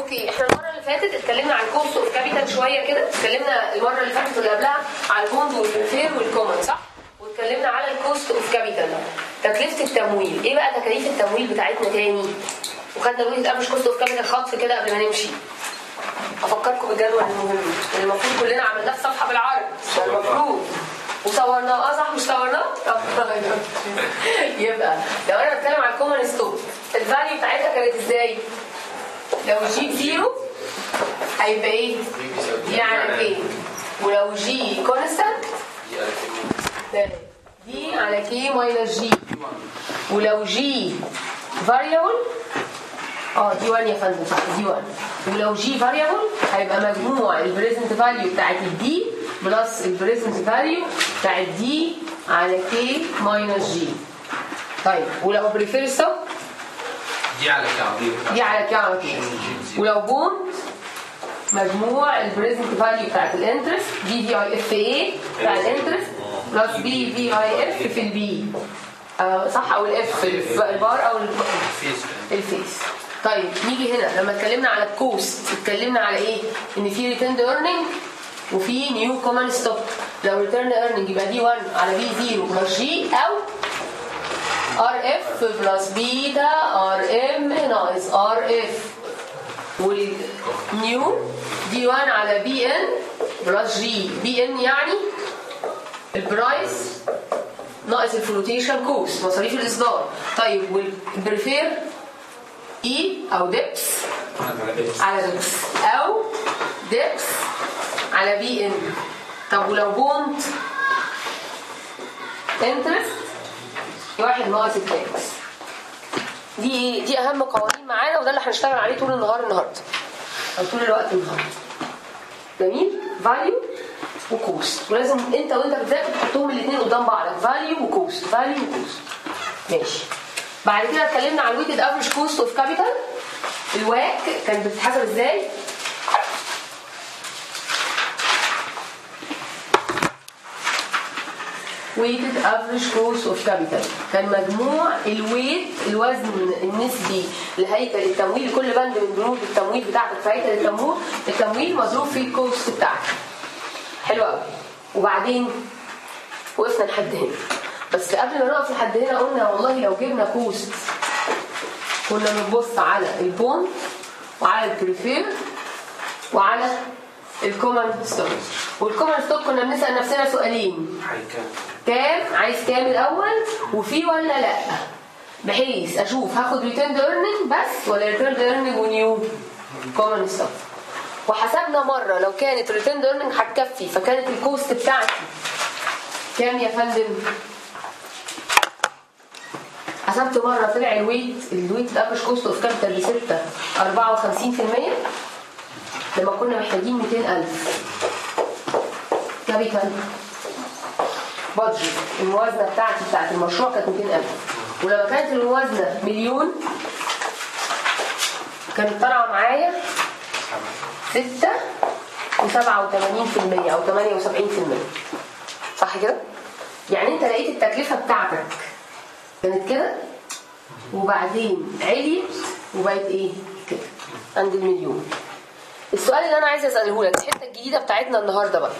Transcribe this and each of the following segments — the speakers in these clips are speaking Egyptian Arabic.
اوكي احنا المره اللي فاتت اتكلمنا عن كوست اوف كابيتال شويه كده اتكلمنا المره اللي فاتت واللي قبلها على البوند والفير والكومن صح واتكلمنا على الكوست اوف كابيتال تكلفه التمويل ايه بقى تكاليف التمويل بتاعتنا تاني وخدنا الويت افريج كوست اوف كابيتال خطف كده قبل ما نمشي افكركم بالجدول المهم اللي المفروض كلنا عملناه في صفحه بالعربي ده المفروض وصورناه اه صح مش صورناه؟ طب يبقى لو انا بتكلم على الكومن ستوك الفاليو بتاعتها كانت ازاي؟ لو جي زيرو هيبقى ايه؟ دي على كي ولو جي كونستانت دي على كي ماينس جي ولو جي فاريبل اه دي 1 يا فندم صح دي 1 ولو جي فاريبل هيبقى مجموع البريزنت فاليو بتاعت الدي بلس البريزنت فاليو بتاعت دي على كي ماينس جي طيب ولو بريفير ستوب دي على كام دي على كي على كي ولو بوند مجموع البريزنت فاليو بتاعت الانترست دي في اي اف اي بتاع الانترست بلس بي في اي اف في البي آه صح او الاف في البار او الب- فيس الفيس طيب نيجي هنا لما اتكلمنا على الكوست اتكلمنا على ايه ان في ريتيرن ايرنينج وفي نيو كومان ستوك لو ريتيرن ايرنينج يبقى دي 1 على بي 0 بلس جي او ار اف بلس بيتا ار ام ناقص ار اف والنيو دي 1 على بي ان بلس جي بي ان يعني البرايس ناقص الفلوتيشن كوست مصاريف الاصدار طيب والبريفير اي او ديبس على ديبس او ديبس على بي ان طب ولو بونت انترست واحد ناقص التاكس دي دي اهم قوانين معانا وده اللي هنشتغل عليه طول النهار النهارده او طول الوقت النهارده جميل فاليو وكوست ولازم انت وانت بتذاكر تحطهم الاثنين قدام بعض فاليو وكوست فاليو وكوست ماشي بعد كده اتكلمنا على الويتد افريج كوست اوف كابيتال الواك كانت بتتحسب ازاي weighted average cost of capital كان مجموع الويت الوزن النسبي لهيكل التمويل لكل بند من بنود التمويل بتاعتك في هيكل التمويل التمويل مضروب فيه الكوست بتاعك حلو قوي وبعدين وقفنا لحد هنا بس قبل ما نقف لحد هنا قلنا والله لو جبنا كوست كنا بنبص على البوند وعلى البريفير وعلى الكومن ستوك والكومن ستوك كنا بنسال نفسنا سؤالين كام عايز كام الاول وفي ولا لا بحيث اشوف هاخد ريتيرن ايرنينج بس ولا ريتيرن ايرنينج ونيو كومن ستوك وحسبنا مره لو كانت ريتيرن ايرنينج هتكفي فكانت الكوست بتاعتي كام يا فندم حسبت مره طلع الويت الويت افريج كوست اوف كابيتال ب 6 54% لما كنا محتاجين 200000 كابيتال بادجت الموازنه بتاعتي بتاعت المشروع كانت 200000 ولما كانت الموازنه مليون كانت طالعه معايا 6 و87% او 78% صح كده؟ يعني انت لقيت التكلفه بتاعتك كانت كده وبعدين عليت وبقت ايه؟ كده عند المليون السؤال اللي انا عايزه اساله لك الحته الجديده بتاعتنا النهارده بقى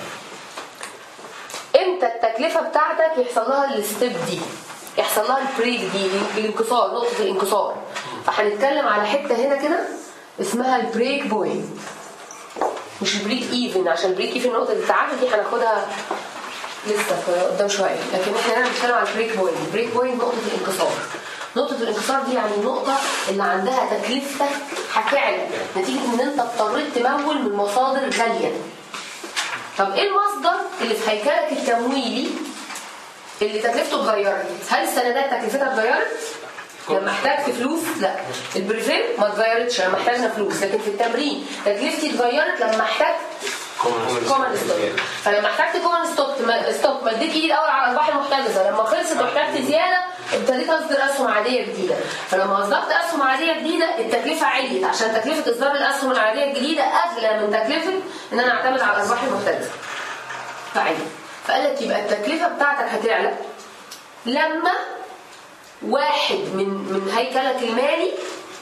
امتى التكلفه بتاعتك يحصل لها الستيب دي يحصل لها البريك دي الانكسار نقطه الانكسار فهنتكلم على حته هنا كده اسمها البريك بوينت مش البريك ايفن عشان البريك ايفن نقطه التعافي دي هناخدها لسه قدام شويه لكن احنا هنا بنتكلم على البريك بوينت البريك بوينت نقطه الانكسار نقطة الانكسار دي يعني النقطة اللي عندها تكلفتك هتعلى نتيجة ان انت اضطريت تمول من مصادر غالية طب ايه المصدر اللي في هيكلك التمويلي اللي تكلفته اتغيرت؟ هل السندات تكلفتها اتغيرت؟ لما احتاجت فلوس لا البريفير ما اتغيرتش لما احتاجنا فلوس لكن في التمرين تكلفتي اتغيرت لما احتاجت كومن ستوك فلما احتجت كومن ستوك ستوك مديت ايدي الاول على الارباح المحتجزه لما خلصت واحتجت زياده ابتديت اصدر اسهم عاديه جديده فلما اصدرت اسهم عاديه جديده التكلفه عليت عشان تكلفه اصدار الاسهم العاديه الجديده اغلى من تكلفه ان انا اعتمد على الارباح المحتجزه فعلي فقال لك يبقى التكلفه بتاعتك هتعلى لما واحد من من هيكلك المالي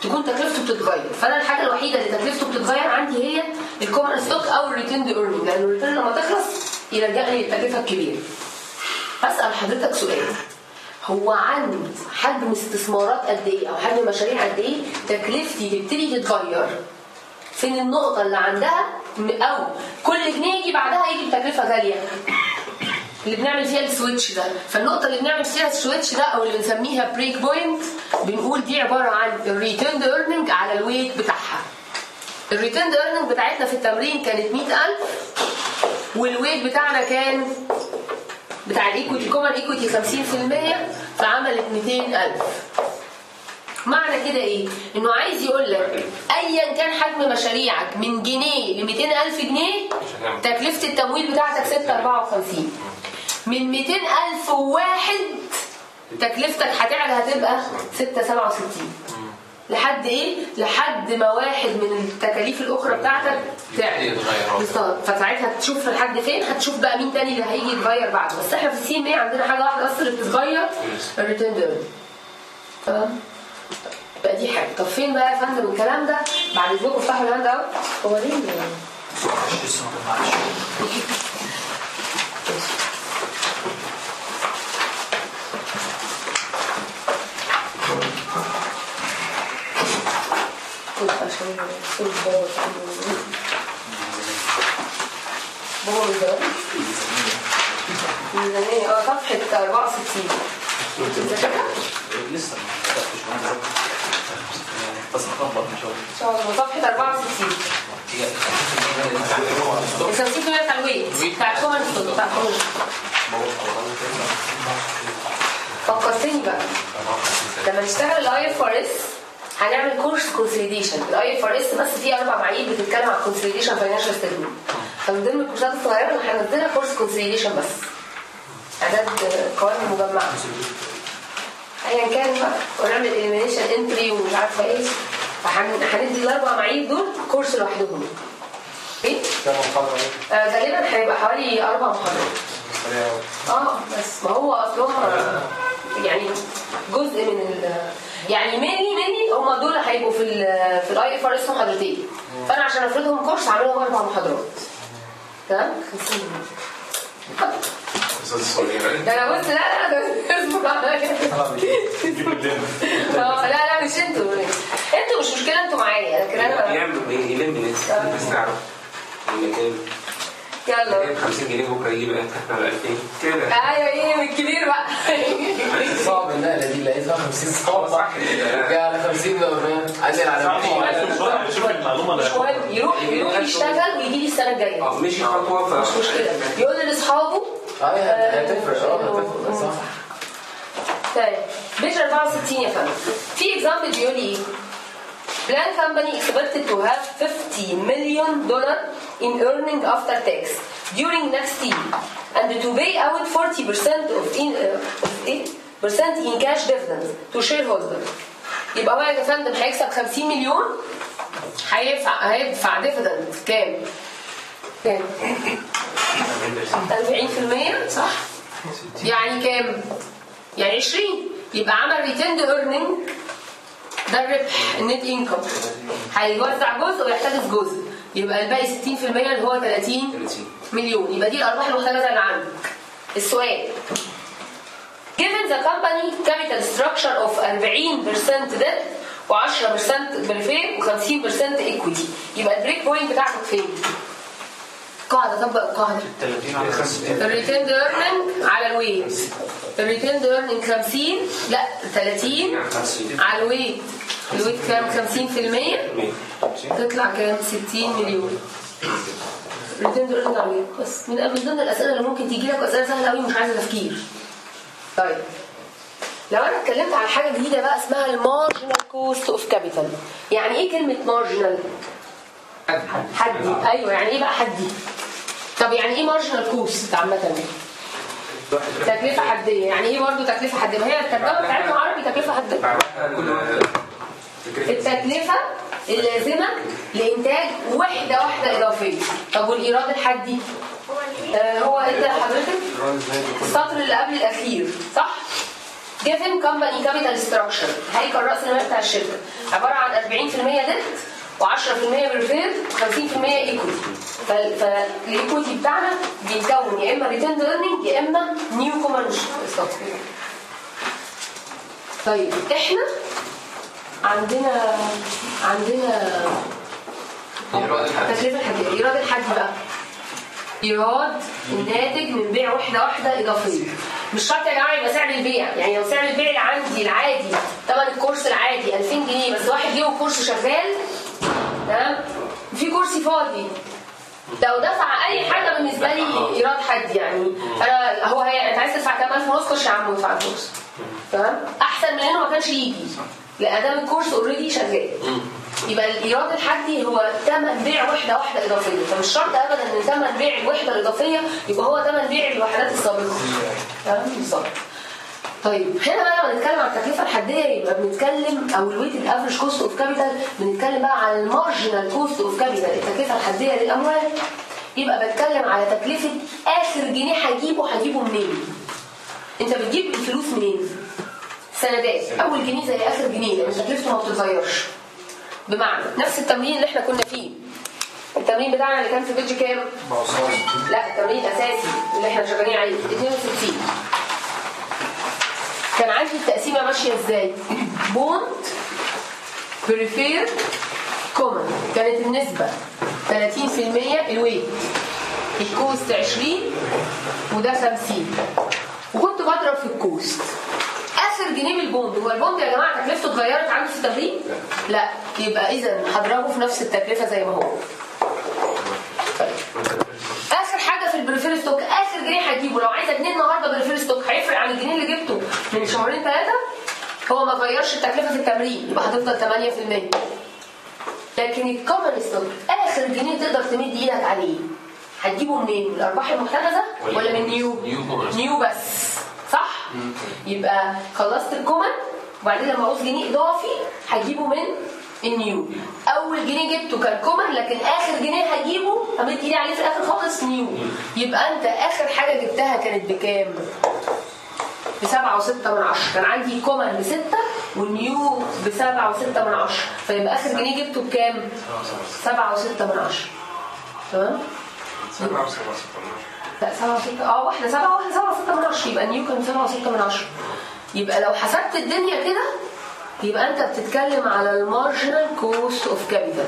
تكون تكلفته بتتغير فانا الحاجه الوحيده اللي تكلفته بتتغير عندي هي الكومن ستوك او الريتيند ايرنينج لان الريتيرن لما تخلص يرجعني للتكلفه الكبيره هسال حضرتك سؤال هو عند حجم استثمارات قد ايه او حجم مشاريع قد ايه تكلفتي تبتدي تتغير فين النقطة اللي عندها م- أو كل جنيه يجي بعدها يجي بتكلفة غالية اللي بنعمل فيها السويتش ده فالنقطة اللي بنعمل فيها السويتش ده أو اللي بنسميها بريك بوينت بنقول دي عبارة عن الريتيرند ايرنينج على الويت بتاعها الريتيرند ايرنينج بتاعتنا في التمرين كانت 100000 والويت بتاعنا كان بتاع الايكويتي كومن ايكويتي 50% فعملت 200000 معنى كده ايه؟ انه عايز يقول لك ايا كان حجم مشاريعك من جنيه ل 200000 جنيه تكلفه التمويل بتاعتك 654 من 200000 واحد تكلفتك هتعلى هتبقى 667 لحد ايه؟ لحد ما واحد من التكاليف الاخرى بتاعتك تعلى يتغير. بالظبط فساعتها تشوف لحد فين هتشوف بقى مين تاني اللي هيجي يتغير بعده بس احنا في السي ام عندنا حاجه واحده بس اللي بتتغير الريتيرن ايرنينج تمام بقى دي حاجه طب فين بقى يا فندم الكلام ده بعد اذنكم افتحوا الهاند اوت هو ليه لسه ما طلعش كنت عشان كل بابا بابا من زمان من زمان اه صفحة 64 انت شايفها؟ لسه ما بداتش وانا ذاكر. بس هخبط ان شاء الله ان شاء الله صفحة 64 ال 50% بتاع الويت بتاع الكومن ستوك بتاع الكومن فكرتني بقى لما نشتغل الاي اف ار اس هنعمل كورس كونسوليديشن الاي اف ار اس بس فيه اربع معايير بتتكلم عن كونسوليديشن فاينانشال ستيتمنت فمن ضمن الكورسات الصغيره اللي هنزلها كورس كونسوليديشن بس اعداد قوائم مجمعه ايا كان بقى ونعمل اليمينيشن انتري ومش عارفه ايه فهن- هندي الاربع معايير دول كورس لوحدهم ايه؟ كم محاضرة آه غالبا هيبقى حوالي اربع محاضرات سريعة اه بس ما هو اصلهم يعني جزء من ال يعني ميني ميني هم دول هيبقوا في ال في الاي اف ار اس محاضرتين فانا عشان افرضهم كورس هعملهم اربع محاضرات تمام 50 جنيه. أستاذ الصغير ده انا بص لا لا ده اصبر عليا. جيب الدم اه لا لا مش انتوا انتوا مش مشكله انتوا معايا لكن انا يعمل ايه يلم الناس بس تعرف المكان يلا 50 جنيه بكره يجيب احنا ب 2000 كده ايوه ايه من الكبير بقى صعب النقله دي لقيتها 50 صعب صح كده جه 50 بقى فاهم عايز على شوف المعلومة مش مهم يروح يروح يشتغل ويجي لي السنه الجايه اه مشي خطوه ف مش مشكله يقول لاصحابه اه هي هتفرق اه هتفرق صح طيب بيج 64 يا فندم في اكزامبل بيقول لي ايه Plan company expected to have 50 million dollar in earning after tax during next year and to pay out 40% of in uh, of it percent in cash dividends to shareholders يبقى هو يا فندم هيكسب 50 مليون هيدفع هيدفع ديفيدند كام؟ كام؟ 40% صح؟ يعني كام؟ يعني 20 يبقى عمل ريتند ايرنينج ده الربح النت انكم هيوزع جزء ويحتفظ جزء يبقى الباقي 60% اللي هو 30 مليون يبقى دي الارباح المحتجزه اللي عندك السؤال given the company capital structure of 40% debt و10% بريفير و50% equity يبقى البريك بوينت بتاعتك فين؟ قاعدة طبق القاعدة 30 على 50 الريتيند ايرنينج على الويت الريتيند ايرنينج 50 لا 30 على الويت الويت كام 50% تطلع كام 60 مليون الريتيند ايرنينج على الويت بس من من ضمن الاسئله اللي ممكن تيجي لك اسئله سهله قوي مش عايزه تفكير طيب لو انا اتكلمت عن حاجه جديده بقى اسمها المارجنال كوست اوف كابيتال يعني ايه كلمه مارجنال حدي ايوه يعني ايه بقى حدي طب يعني ايه مارجنال كوست عامه تكلفه حديه يعني ايه برضه تكلفه حديه ما هي الترجمه بتاعتنا عربي تكلفه حديه كل واحد التكلفه اللازمه لانتاج وحده واحده اضافيه طب والايراد الحدي آه هو انت حضرتك السطر اللي قبل الاخير صح جيفن كومباني كابيتال ستراكشر هيكل راس المال بتاع الشركه عباره عن 40% ديت و10% بريفير و50% ايكويتي فالايكويتي بتاعنا بيتكون يا اما ريتيرن ايرنينج يا اما نيو كومن ستوك طيب احنا عندنا عندنا إيراد الحد. تكلفه الحدية ايراد الحد بقى ايراد الناتج من بيع وحده واحده اضافيه مش شرط يا جماعه يبقى سعر البيع يعني لو سعر البيع العندي العادي ثمن الكورس العادي 2000 جنيه بس واحد جه والكورس شغال تمام في كرسي فاضي لو دفع اي حاجه بالنسبه لي ايراد حد يعني انا هو هي انت عايز تدفع كام الف ونص خش يا عم وادفع الفلوس تمام احسن من انه ما كانش يجي لان ده الكورس اوريدي شغال يبقى الايراد الحدي هو ثمن بيع وحده واحده اضافيه فمش شرط ابدا ان ثمن بيع الوحده الاضافيه يبقى هو ثمن بيع الوحدات السابقه تمام بالظبط طيب هنا بقى لما نتكلم عن التكلفه الحديه يبقى بنتكلم او الويتد افريج كوست اوف كابيتال بنتكلم بقى عن المارجنال كوست اوف كابيتال التكلفه الحديه للاموال يبقى بتكلم على تكلفه اخر جنيه هجيبه هجيبه منين انت بتجيب الفلوس منين سندات اول جنيه زي اخر جنيه لان تكلفته ما بتتغيرش بمعنى نفس التمرين اللي احنا كنا فيه التمرين بتاعنا اللي كان في بيج كام؟ لا التمرين الاساسي اللي احنا شغالين عليه 62 كان عندي التقسيمه ماشيه ازاي؟ بوند بريفير كومن كانت النسبه 30% الويت الكوست 20 وده 50 وكنت بضرب في الكوست اخر جنيه من البوند هو البوند يا جماعه تكلفته اتغيرت عندي في التمرين؟ لا يبقى اذا هضربه في نفس التكلفه زي ما هو طيب. اخر حاجه في البريفير ستوك اخر جنيه هتجيبه لو عايزه جنيه النهارده بريفير ستوك هيفرق عن الجنيه اللي جبته من شهرين ثلاثه هو ما غيرش التكلفه في التمرين يبقى هتفضل 8% لكن الكومن ستوك اخر جنيه تقدر تمد ايدك عليه هتجيبه منين؟ من الارباح المحتجزه ولا من نيو؟ نيو كومن. نيو بس صح؟ يبقى خلصت الكومن وبعدين لما عاوز جنيه اضافي هجيبه من النيو اول جنيه جبته كان كومن لكن اخر جنيه هجيبه همد ايدي عليه في الاخر خالص نيو يبقى انت اخر حاجه جبتها كانت بكام؟ بسبعة وستة من عشرة كان عندي كومن بستة والنيو بسبعة وستة من عشرة فيبقى آخر جنيه جبته بكام؟ سبعة وستة من عشرة تمام؟ سبعة وسبعة ستة لا سبعة وستة اه واحدة سبعة واحدة سبعة وستة من عشرة يبقى النيو كان سبعة وستة من عشرة يبقى لو حسبت الدنيا كده يبقى انت بتتكلم على المارجنال كوست اوف كابيتال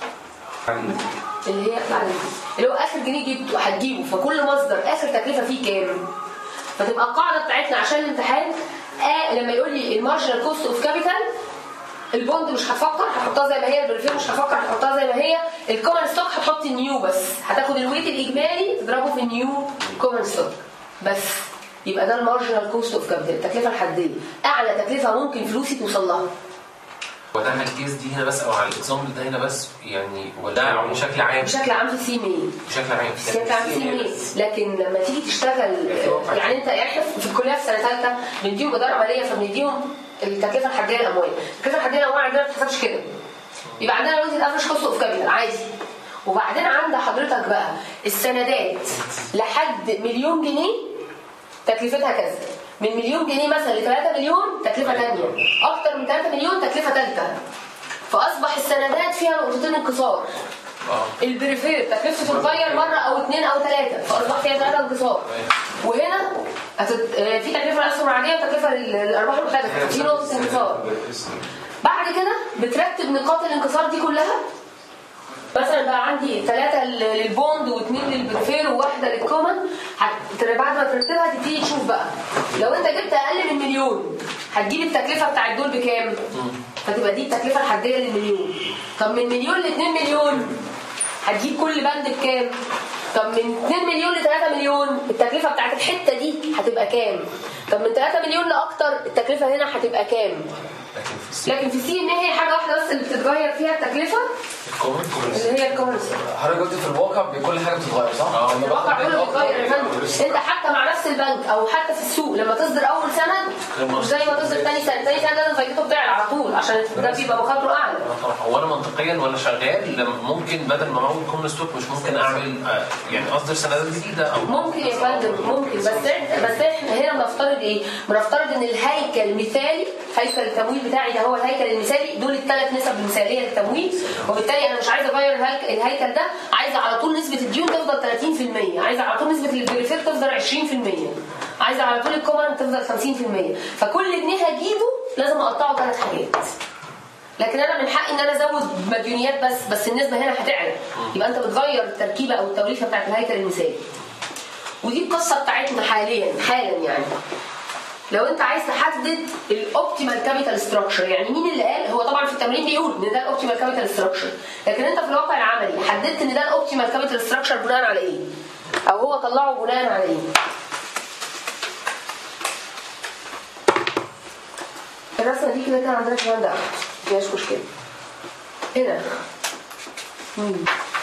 اللي هي بعد اللي هو اخر جنيه جبته هتجيبه فكل مصدر اخر تكلفه فيه كام فتبقى القاعده بتاعتنا عشان الامتحان آه لما يقول لي المارجنال كوست اوف كابيتال البوند مش هتفكر هحطها زي ما هي البريفير مش هفكر هحطها زي ما هي الكومن ستوك هتحط النيو بس هتاخد الويت الاجمالي تضربه في النيو كومن ستوك بس يبقى ده المارجنال كوست اوف كابيتال التكلفه الحديه اعلى تكلفه ممكن فلوسي توصل لها وده على الكيس دي هنا بس او على الاكزامبل ده هنا بس يعني وده بشكل عام بشكل عام في سي مين بشكل عام بشكل عام في مين لكن لما تيجي تشتغل يعني انت احنا في الكليه في سنه ثالثه بنديهم اداره عمليه فبنديهم التكلفه الحديه للاموال التكلفه الحديه للاموال عندنا ما بتتحسبش كده يبقى عندنا ويت الافرج كوست اوف كابيتال عادي وبعدين عند حضرتك بقى السندات لحد مليون جنيه تكلفتها كذا من مليون جنيه مثلا ل 3 مليون تكلفه ثانيه اكتر من 3 مليون تكلفه ثالثه فاصبح السندات فيها نقطتين انكسار اه البريفير تكلفته تتغير مره او اثنين او ثلاثه فاصبح فيها ثلاثه انكسار وهنا هتت... آه، في تكلفه للاسهم العاديه وتكلفه لل- للارباح المحتجزه في نقطه انكسار بعد كده بترتب نقاط الانكسار دي كلها مثلا بقى عندي ثلاثة للبوند واثنين للبريفير وواحدة للكومن هت- بعد ما ترتبها تبتدي تشوف بقى لو انت جبت اقل من مليون هتجيب التكلفة بتاعت دول بكام؟ فتبقى دي التكلفة الحدية للمليون طب من مليون ل 2 مليون هتجيب كل بند بكام؟ طب من 2 مليون ل 3 مليون التكلفة بتاعت الحتة دي هتبقى كام؟ طب من 3 مليون لأكتر التكلفة هنا هتبقى كام؟ لكن في السي لكن في سي ان هي حاجة واحدة بس اللي بتتغير فيها التكلفة كومن اللي هي الكومن ستوك حضرتك قلت في الواقع كل حاجه بتتغير صح؟ اه. لما الواقع باخد كله بيت بيتغير يا أفضل- فندم انت حتى مع نفس البنك او حتى في السوق لما تصدر اول سند مش زي ما تصدر تاني سنه تاني سنه لازم فايدته بتعلى على طول عشان ده بيبقى مخاطره اعلى طبعا هو انا منطقيا وانا شغال لما ممكن بدل ما اعمل كومن ستوك مش ممكن اعمل آه، يعني اصدر سندات جديده او ممكن يا فندم ممكن بس إحنا- بس احنا هنا بنفترض ايه؟ بنفترض ان الهيكل المثالي هيكل التمويل بتاعي ده هو الهيكل المثالي دول الثلاث نسب المثاليه للتمويل وبالتالي انا مش عايزه اغير الهيكل, الهيكل ده عايزه على طول نسبه الديون تفضل 30% عايزه على طول نسبه البريفير تفضل 20% عايزه على طول الكومن تفضل 50% فكل جنيه هجيبه لازم اقطعه ثلاث حاجات لكن انا من حقي ان انا ازود مديونيات بس بس النسبه هنا هتعلى يبقى انت بتغير التركيبه او التوليفه بتاعت الهيكل المثالي ودي القصه بتاعتنا حاليا حالا يعني لو انت عايز تحدد الاوبتيمال كابيتال ستراكشر يعني مين اللي قال هو طبعا في التمرين بيقول ان ده الاوبتيمال كابيتال ستراكشر لكن انت في الواقع العملي حددت ان ده الاوبتيمال كابيتال ستراكشر بناء على ايه او هو طلعه بناء على ايه الرسمه دي كده كان عندنا كمان ده مفيهاش مشكله هنا مين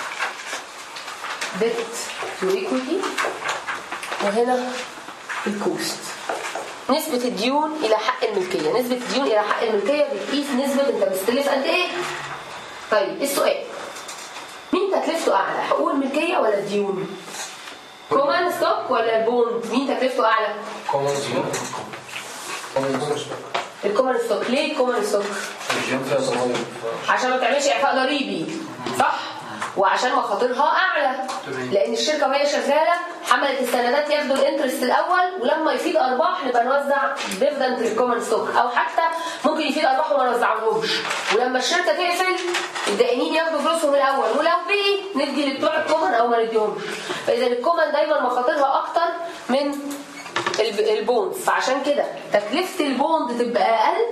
ديت تو ايكويتي وهنا الكوست نسبة الديون إلى حق الملكية نسبة الديون إلى حق الملكية بتقيس نسبة أنت مستلف قد إيه طيب السؤال مين تكلفته أعلى حقوق الملكية ولا الديون كومان ستوك ولا البوند مين تكلفته أعلى كومن ديون كومن ستوك الكومان ستوك ليه الكومان ستوك الديون فيها صغير عشان ما تعملش اعفاء ضريبي صح وعشان مخاطرها اعلى لان الشركه وهي شغاله حملت السندات ياخدوا الانترست الاول ولما يفيد ارباح نبقى نوزع ديفيدنت للكومن ستوك او حتى ممكن يفيد ارباح وما نوزعهمش ولما الشركه تقفل الدائنين ياخدوا فلوسهم الاول ولو بقي ندي لبتوع الكومن او ما نديهمش فاذا الكومن دايما مخاطرها اكتر من الب- البوند فعشان كده تكلفه البوند تبقى اقل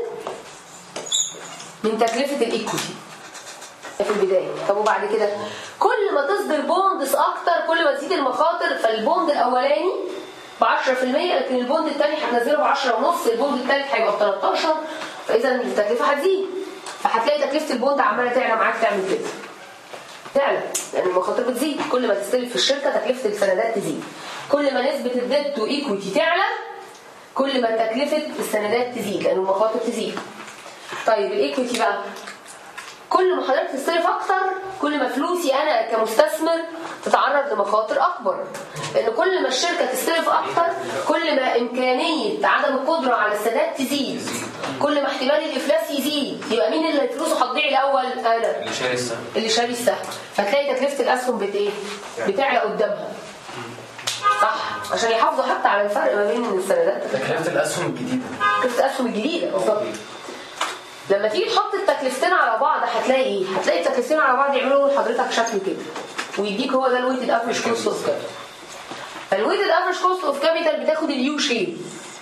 من تكلفه الايكوتي في البدايه طب وبعد كده كل ما تصدر بوندز اكتر كل ما تزيد المخاطر فالبوند الاولاني ب 10% لكن البوند الثاني هتنزله ب 10 ونص البوند الثالث هيبقى ب 13 فاذا التكلفه هتزيد فهتلاقي تكلفه البوند عماله تعلى معاك تعمل كده تعلى لان المخاطر بتزيد كل ما تستلف في الشركه تكلفه السندات تزيد كل ما نسبه الديت تو ايكويتي تعلى كل ما تكلفه السندات تزيد لان المخاطر تزيد طيب الايكويتي بقى كل ما حضرتك تستلف اكتر كل ما فلوسي انا كمستثمر تتعرض لمخاطر اكبر لان كل ما الشركه تستلف اكتر كل ما امكانيه عدم القدره على السداد تزيد كل ما احتمال الافلاس يزيد يبقى مين اللي فلوسه هتضيع الاول انا اللي شاري السهم اللي شاري السهم فتلاقي تكلفه الاسهم بت ايه بتعلى قدامها صح عشان يحافظوا حتى على الفرق ما بين السندات تكلفه الاسهم الجديده تكلفه الاسهم الجديده بالظبط لما تيجي تحط التكلفتين على بعض هتلاقي ايه؟ هتلاقي التكلفتين على بعض يعملوا لحضرتك شكل كده ويديك هو ده الويتد افريج كوست اوف كابيتال فالويتد افريج كوست اوف كابيتال بتاخد اليو شيب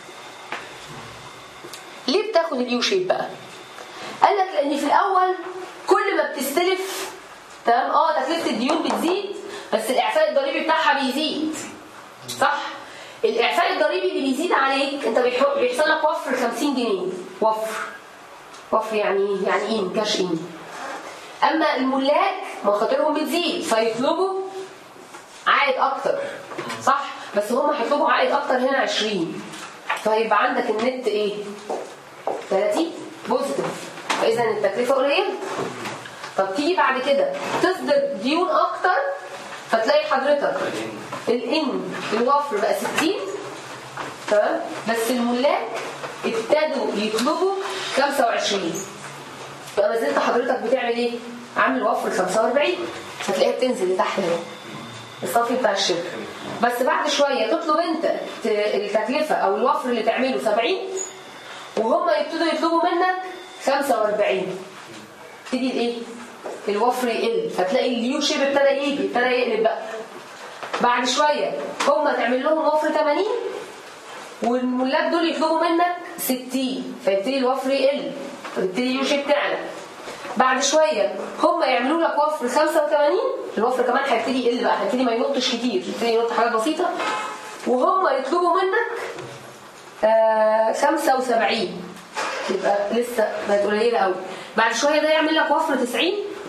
ليه بتاخد اليو شيب بقى؟ قال لك لان في الاول كل ما بتستلف تمام اه تكلفه الديون بتزيد بس الاعفاء الضريبي بتاعها بيزيد صح الاعفاء الضريبي اللي بيزيد عليك انت بيح- بيحصل لك وفر 50 جنيه وفر وفر يعني يعني ايه كاش ان اما الملاك مخاطرهم بتزيد فيطلبوا عائد اكتر صح بس هم هيطلبوا عائد اكتر هنا 20 فيبقى عندك النت ايه 30 بوزيتيف فاذا التكلفه قليله طب تيجي بعد كده تصدر ديون اكتر فتلاقي حضرتك الان الوفر بقى 60 تمام بس الملاك ابتدوا يطلبوا 25 بقى ما زلت حضرتك بتعمل ايه؟ عامل وفر 45 هتلاقيها بتنزل لتحت هنا الصافي بتاع الشركه بس بعد شويه تطلب انت ت- التكلفه او الوفر اللي تعمله 70 وهم يبتدوا يطلبوا منك 45 تيجي الايه؟ الوفر يقل فتلاقي اليو شيب ابتدى يجي ابتدى يقلب بقى بعد شويه هم تعمل لهم وفر 80 والملاك دول يطلبوا منك 60 فيبتدي الوفر يقل فيبتدي اليو شيب تعلى بعد شويه هم يعملوا لك وفر 85 الوفر كمان هيبتدي يقل بقى هيبتدي ما ينطش كتير يبتدي ينط حاجات بسيطه وهم يطلبوا منك آه 75 يبقى لسه بقت قليله قوي بعد شويه ده يعمل لك وفر 90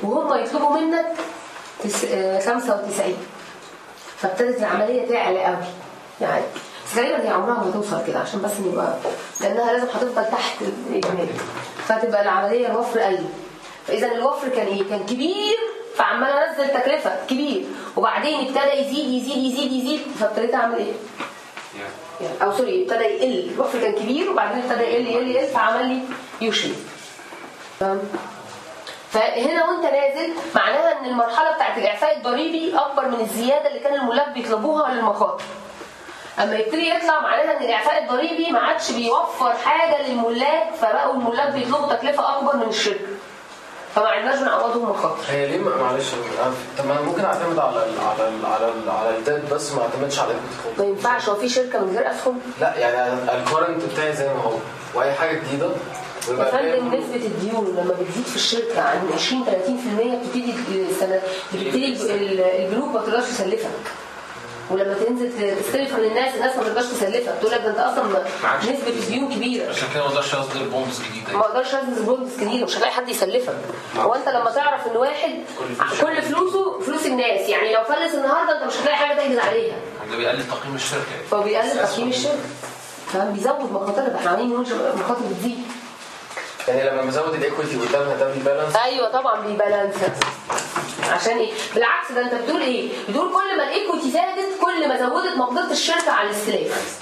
وهم يطلبوا منك تس- آه، 95 فابتدت العمليه تعلى قوي يعني بس غالبا هي عمرها ما توصل كده عشان بس نبقى لانها لازم هتفضل تحت الاجمالي فتبقى العمليه الوفر قل فاذا الوفر كان ايه؟ كان كبير فعمال انزل تكلفه كبير وبعدين ابتدى يزيد يزيد يزيد يزيد فابتديت اعمل ايه؟ يعني او سوري ابتدى يقل الوفر كان كبير وبعدين ابتدى يقل يقل يقل فعمل لي يوشي فاهم؟ فهنا وانت نازل معناها ان المرحله بتاعت الاعفاء الضريبي اكبر من الزياده اللي كان الملاك بيطلبوها للمخاطر اما يبتدي يطلع معناها ان الاعفاء الضريبي ما عادش بيوفر حاجه للملاك فبقوا الملاك بيطلبوا تكلفه اكبر من الشركه فما عرفناش نعوضهم مخاطر هي ليه ما- معلش أنا- طب ما انا ممكن اعتمد على ال على ال على ال على الديت بس ما اعتمدش على equity ما ينفعش هو في شركه من غير اسهم لا يعني الكورنت بتاعي زي ما هو واي حاجه جديده يا ويبقى فندم باقي- نسبة الديون لما بتزيد في الشركة عن 20 30% بتبتدي السنة بتبتدي ال- البنوك ما تقدرش تسلفك ولما تنزل تستلف من الناس الناس ما تقدرش تسلفك تقول لك ده انت اصلا معكش. نسبة الديون كبيرة عشان كده ما اقدرش اصدر بوندز جديده ما اقدرش انزل بوندس جديده مش هتلاقي حد يسلفك هو انت لما تعرف ان واحد كل فلوسه فلوس الناس يعني لو فلس النهارده انت مش هتلاقي حاجه تجد عليها ده بيقلل تقييم الشركه يعني فبيقلل تقييم الشركه فاهم بيزود مخاطرها احنا عاملين نقول المخاطر بتزيد يعني لما بزود الايكويتي قدامها ده بالبالانس ايوه طبعا بيبالانس عشان ايه بالعكس ده انت بتقول ايه بتقول كل ما الايكويتي زادت كل ما زودت مقدره الشركه على الاستلاف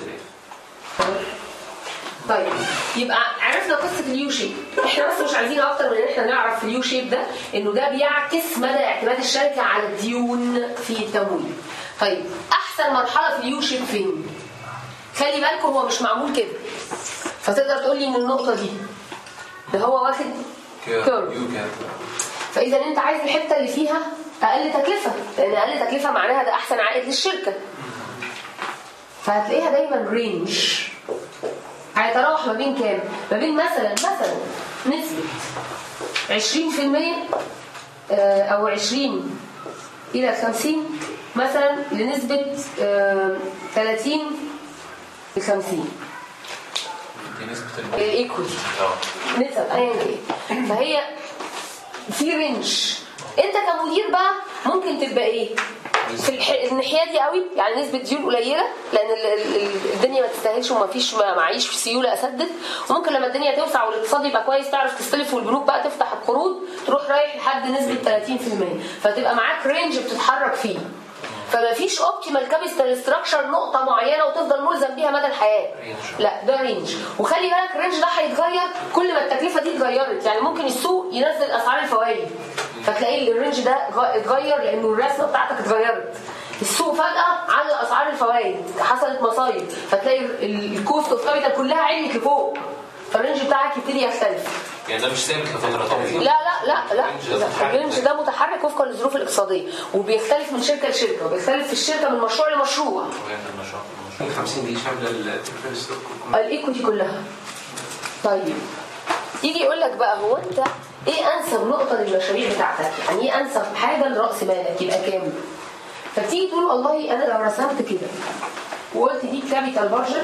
طيب يبقى عرفنا قصه اليو شيب احنا بس مش عايزين اكتر من ان احنا نعرف في اليو شيب ده انه ده بيعكس مدى اعتماد الشركه على الديون في التمويل طيب احسن مرحله في اليو شيب فين خلي بالكم هو مش معمول كده فتقدر تقول لي ان النقطه دي ده هو واخد كيرف يو كان فاذا انت عايز الحته اللي فيها اقل تكلفه لان اقل تكلفه معناها ده احسن عائد للشركه فهتلاقيها دايما رينج هيتراوح ما بين كام ما بين مثلا مثلا نسبه 20% آه، او 20 الى 50 مثلا لنسبه آه، 30 ل 50 دي نسبه الم- الايكويتي اه نسب ايا كان فهي في رينج انت كمدير بقى ممكن تبقى ايه في الح... الناحيه دي قوي يعني نسبه ديون قليله لان ال... ال... ال- الدنيا ما تستاهلش وما فيش ما معيش في سيوله اسدد وممكن لما الدنيا توسع والاقتصاد يبقى كويس تعرف تستلف والبنوك بقى تفتح القروض تروح رايح لحد نسبه 30% فتبقى معاك رينج بتتحرك فيه فما فيش اوبتيمال كابيتال ستراكشر نقطه معينه وتفضل ملزم بيها مدى الحياه رينج. لا ده رينج وخلي بالك الرينج ده هيتغير كل ما التكلفه دي اتغيرت يعني ممكن السوق ينزل اسعار الفوائد فتلاقي الرينج ده غ- اتغير لانه الرسمه بتاعتك اتغيرت السوق فجاه على اسعار الفوائد حصلت مصايب فتلاقي الكوست اوف كابيتال كلها عليت لفوق فالرينج بتاعك يبتدي يختلف يعني ده مش ثابت لفتره طويله لا لا لا لا الرينج ده لا، متحرك. الرينج ده متحرك وفقا للظروف الاقتصاديه وبيختلف من شركه لشركه وبيختلف في الشركه من مشروع لمشروع وهي المشروع ال 50 دي شامله التليفون ستوك الايكوتي كلها طيب يجي يقول لك بقى هو انت ايه انسب نقطه للمشاريع بتاعتك يعني ايه انسب حاجه لراس مالك يبقى كام فتيجي تقول والله انا لو رسمت كده وقلت دي كابيتال بادجت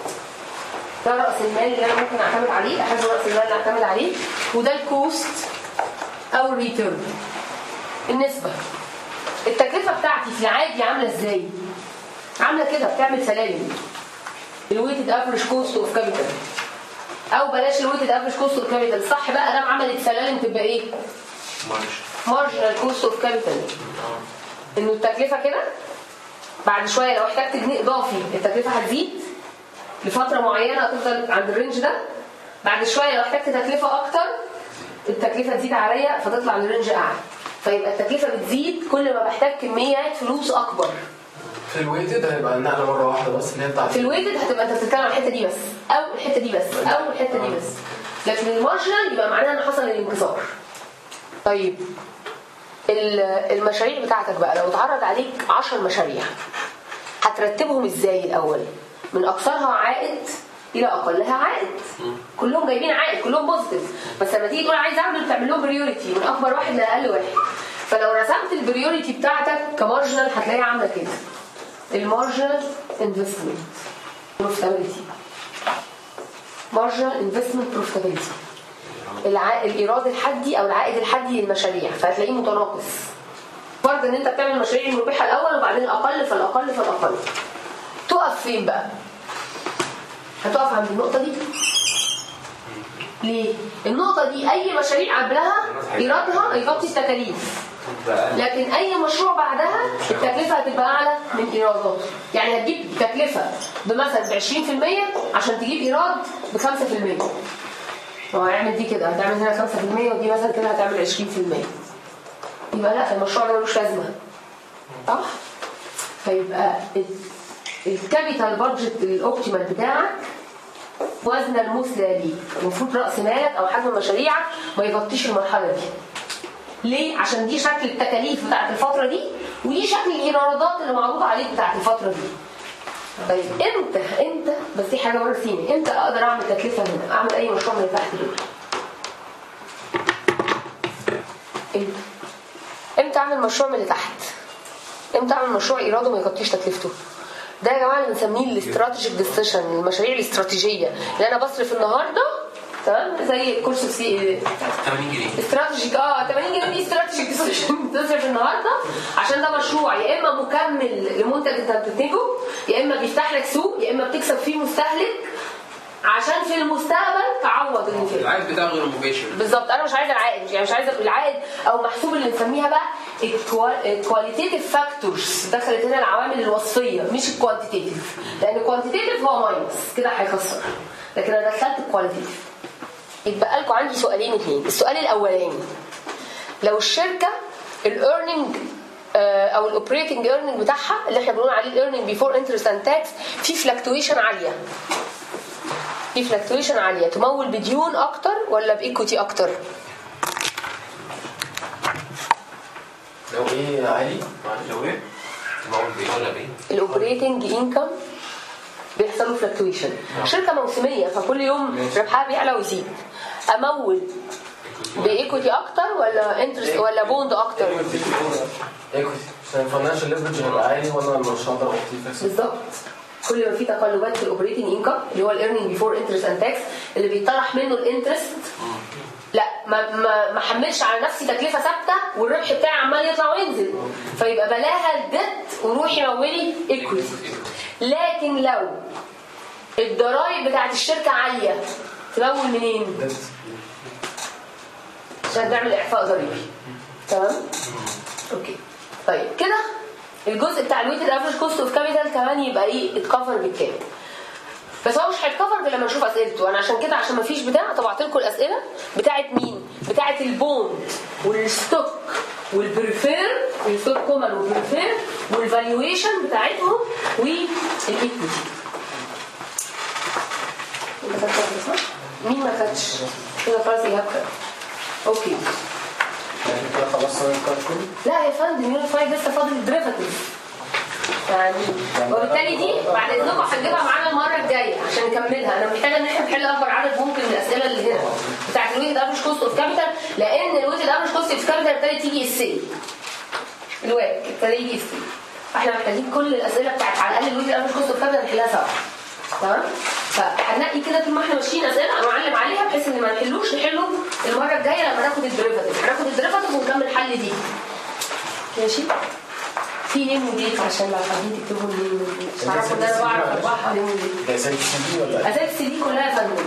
ده راس المال اللي انا ممكن اعتمد عليه احب راس المال اللي اعتمد عليه وده الكوست او الريتيرن النسبه التكلفه بتاعتي في العادي عامله ازاي عامله كده بتعمل سلالم الويتد افريج كوست اوف كابيتال او بلاش الويتد افريج كوست اوف كابيتال صح بقى دام عملت سلالم تبقى ايه مارش مارجنال كوست اوف كابيتال انه التكلفه كده بعد شويه لو احتجت جنيه اضافي التكلفه هتزيد لفتره معينه هتفضل عند الرينج ده بعد شويه لو احتجت تكلفه اكتر التكلفه تزيد عليا فتطلع لرينج اعلى فيبقى التكلفه بتزيد كل ما بحتاج كميات فلوس اكبر في الويتد هيبقى النقله مره واحده بس اللي هي بتاعت في الويتد هتبقى انت بتتكلم عن الحته دي بس او الحته دي بس او الحته دي بس لكن المارجنال يبقى معناها ان حصل الانكسار طيب ال- المشاريع بتاعتك بقى لو اتعرض عليك 10 مشاريع هترتبهم ازاي الاول من اكثرها عائد الى اقلها عائد كلهم جايبين عائد كلهم بوزيتيف بس لما تيجي تقول عايز اعمل تعمل لهم بريوريتي من اكبر واحد لاقل واحد فلو رسمت البريوريتي بتاعتك كمارجنال هتلاقيها عامله كده المارجنال انفستمنت بروفيتابيلتي مارجنال انفستمنت بروفيتابيلتي الع... الايراد الحدي او العائد الحدي للمشاريع فهتلاقيه متناقص فرض ان انت بتعمل المشاريع المربحه الاول وبعدين الاقل فالاقل فالاقل تقف فين بقى هتقف عند النقطه دي ليه النقطه دي اي مشاريع قبلها ايرادها يغطي التكاليف لكن اي مشروع بعدها التكلفه هتبقى اعلى من ايراداته يعني هتجيب تكلفه بمثلا ب 20% عشان تجيب ايراد ب 5% هو هيعمل دي كده هتعمل هنا 5% ودي مثلا كده هتعمل 20% يبقى لا المشروع ده ملوش لازمه صح؟ فيبقى ال- الكابيتال بادجت الاوبتيمال بتاعك وزن المثلى ليك المفروض راس مالك او حجم مشاريعك ما يغطيش المرحله دي ليه؟ عشان دي شكل التكاليف بتاعت الفترة دي ودي شكل الإيرادات اللي معروضة عليك بتاعت الفترة دي. طيب امتى امتى بس دي حاجة بره سيني امتى اقدر اعمل تكلفة هنا؟ اعمل اي مشروع من اللي تحت دول؟ امتى؟ امتى اعمل مشروع من اللي تحت؟ امتى اعمل مشروع ايراده ما يغطيش تكلفته؟ ده يا جماعه اللي بنسميه الاستراتيجيك ديسيشن المشاريع الاستراتيجيه اللي انا بصرف النهارده تمام زي كورس في 80 جنيه استراتيجيك اه 80 جنيه دي استراتيجيك ديسيشن تصرف النهارده عشان ده مشروع يا اما مكمل لمنتج انت بتنتجه يا اما بيفتح لك سوق يا اما بتكسب فيه مستهلك عشان في المستقبل تعوض اللي فات العائد بتاعه غير مباشر بالظبط انا مش عايزه العائد يعني مش عايزه العائد او محسوب اللي نسميها بقى الكواليتيتيف فاكتورز دخلت هنا العوامل الوصفيه مش الكوانتيتيف لان الكوانتيتيف هو ماينس كده هيخسر لكن انا دخلت الكواليتيف يتبقى لكم عندي سؤالين اثنين السؤال الاولاني لو الشركه الايرننج او الاوبريتنج ايرننج بتاعها اللي احنا بنقول عليه الايرننج بيفور انترست اند تاكس في فلكتويشن عاليه في فلكتويشن عاليه تمول بديون اكتر ولا بايكوتي اكتر لو ايه عالي معلش لو ايه؟ تمول بايه ولا بايه؟ الاوبريتنج انكم بيحصل له فلكتويشن شركه موسميه فكل يوم ربحها بيعلى ويزيد امول بايكوتي اكتر ولا انترست ولا بوند اكتر ايكوتي عشان الفاينانشال ليفرج هيبقى عالي وانا مش هقدر اغطيه فيكس بالظبط كل ما في تقلبات في الاوبريتنج انكم اللي هو الايرنينج بيفور انترست اند تاكس اللي بيطرح منه الانترست لا ما ما ما حملش على نفسي تكلفه ثابته والربح بتاعي عمال يطلع وينزل فيبقى بلاها الديت وروحي مولي ايكويتي لكن لو الضرايب بتاعت الشركه عاليه تمول منين؟ عشان تعمل اعفاء ضريبي تمام؟ اوكي طيب كده الجزء بتاع الويتد افريج كوست اوف كابيتال كمان يبقى ايه اتكفر بالكامل بس هو مش هيتكفر غير لما نشوف اسئلته انا عشان كده عشان ما فيش بتاع طبعت لكم الاسئله بتاعت مين بتاعت البوند والستوك والبريفير الستوك كومن والبريفير والفالويشن بتاعتهم والايكويتي انت خدت واحدة صح؟ مين ما خدش كده خلاص ايهاب خد اوكي يعني كده خلصنا الكارت كله لا يا فندم يونت 5 لسه فاضل الدريفاتيف يعني وبالتالي دي بعد اذنكم هنجيبها معانا المره الجايه عشان نكملها انا محتاجه ان احنا نحل اكبر عدد ممكن من الاسئله اللي هنا بتاعت الويتد افريج كوست اوف كابيتال لان الويتد افريج كوست اوف كابيتال ابتدت تيجي السي الواك ابتدى يجي السي فاحنا محتاجين كل الاسئله بتاعت على الاقل الويتد افريج كوست اوف كابيتال نحلها سوا تمام فهنقي كده طول ما احنا ماشيين اسئله انا معلم عليها بحيث ان ما نحلوش نحله المره الجايه لما ناخد الدريفاتيف هناخد الدريفاتيف ونكمل حل دي ماشي في نيم وديت عشان لو حابين تكتبوا النيم وديت مش عارفه ان انا بعرف اطبعها نيم وديت ده زي السي دي ولا ايه؟ اساس دي كلها يا فندم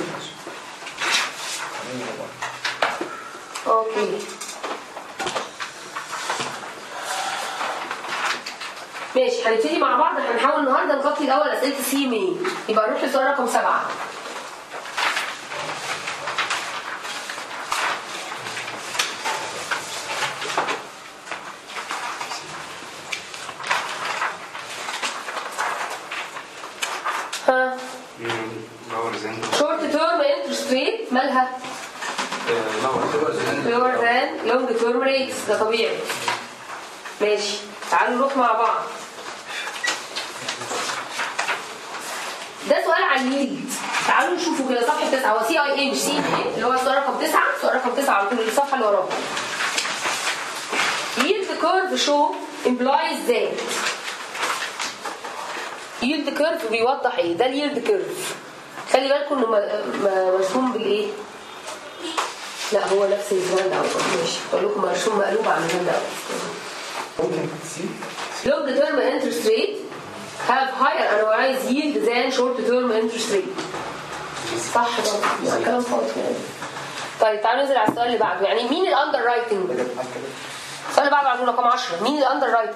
اوكي ماشي هنبتدي مع بعض هنحاول النهارده نغطي الاول اسئله السي مين يبقى نروح لسؤال رقم سبعه ها لور زين شورت تيرم انترست ريت مالها لور زين lower than long term rates ده طبيعي ماشي تعالوا نروح مع بعض ده سؤال عن اليلد تعالوا نشوفوا كده صفحه 9 هو سي اي اي مش سي اي اللي هو السؤال رقم 9 سؤال رقم 9 على طول الصفحه اللي وراها yield curve show implies that yield curve بيوضح ايه ده اليلد كيرف خلي بالكم انه م- م- مرسوم بالايه لا هو نفس الهاند اوت ماشي بقول لكم مرسوم مقلوب عن الهاند اوت ممكن سي long term interest rate have higher annualized yield than short term interest rate صح طبعا يعني كلام فاضي يعني طيب تعالوا ننزل على السؤال اللي بعده يعني مين الاندر رايتنج السؤال اللي بعده عنده رقم 10 مين الاندر رايتنج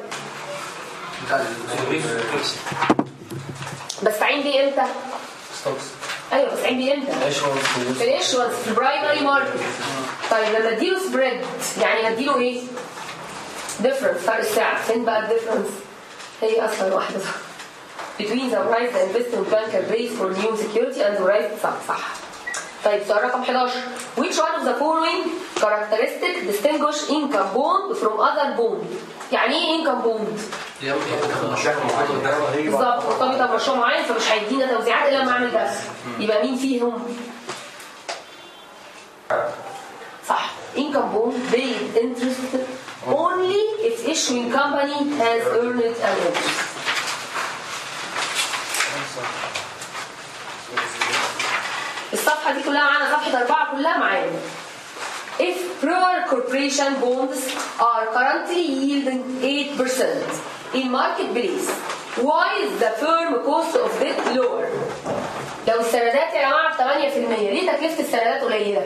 بستعين بيه امتى ستوكس ايوه بستعين بيه امتى ايش هو في الايشوانس في البرايمري ماركت طيب لما اديله سبريد يعني هديله ايه؟ ديفرنس فرق السعر فين بقى الديفرنس؟ هي اصلا واحده between the price the investment banker pays for new security and the price صح صح طيب سؤال رقم 11 which one of the following characteristic distinguish income bond from other bond يعني ايه income bond؟ بالظبط مرتبطه بمشروع معين فمش هيدينا توزيعات الا لما اعمل ده يبقى مين فيهم؟ صح income bond paid interest only if issuing company has earned an interest الصفحة دي كلها معانا صفحة أربعة كلها معانا If prior corporation bonds are currently yielding 8% in marketplace, why is the firm cost of debt lower? لو السندات يا جماعة ب 8% ليه تكلفة السندات قليلة؟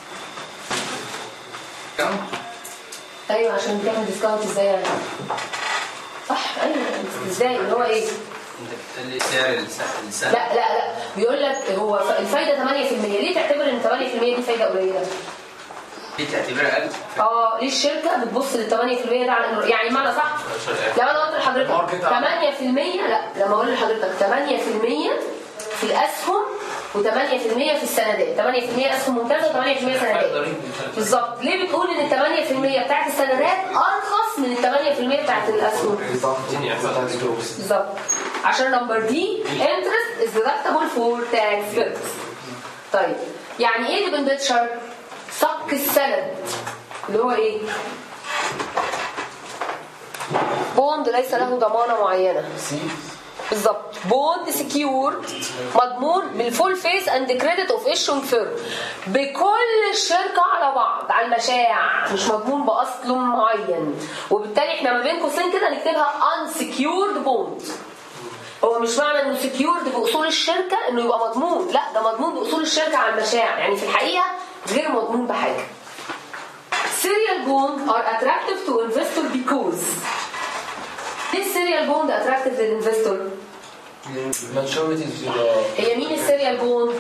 كم؟ ايوه عشان بتعمل ديسكاونت ازاي يعني صح ايوه ازاي اللي هو ايه انت بتقلي سعر الس- السنه لا لا لا بيقول لك هو ف- الفايده 8% ليه تعتبر ان 8% دي فايده قليله دي تعتبرها اقل اه ليه الشركه بتبص لل 8% ده على انه يعني معنى صح لما انا قلت لحضرتك الماركت 8% لا لما اقول لحضرتك 8% في الاسهم و8% في السندات 8% اسهم ممتازه و8% سندات بالظبط ليه بتقول ان ال 8% بتاعت السندات ارخص من ال 8% بتاعت الاسهم بالظبط عشان نمبر دي interest is deductible for tax bills طيب يعني ايه ديبندتشر صك السند اللي هو ايه بوند ليس له ضمانه معينه سي بالظبط بوند سكيور مضمون بالفول فيس اند كريدت اوف ايشونج فيرم بكل الشركه على بعض على المشاع مش مضمون باصل معين وبالتالي احنا ما بين قوسين كده نكتبها unsecured بوند هو مش معنى انه سكيورد باصول الشركه انه يبقى مضمون لا ده مضمون باصول الشركه على المشاع يعني في الحقيقه غير مضمون بحاجه serial bond are attractive to investor because ليه السيريال بوند اتراكتيف للانفستور؟ ماتشوريتيز هي مين السيريال بوند؟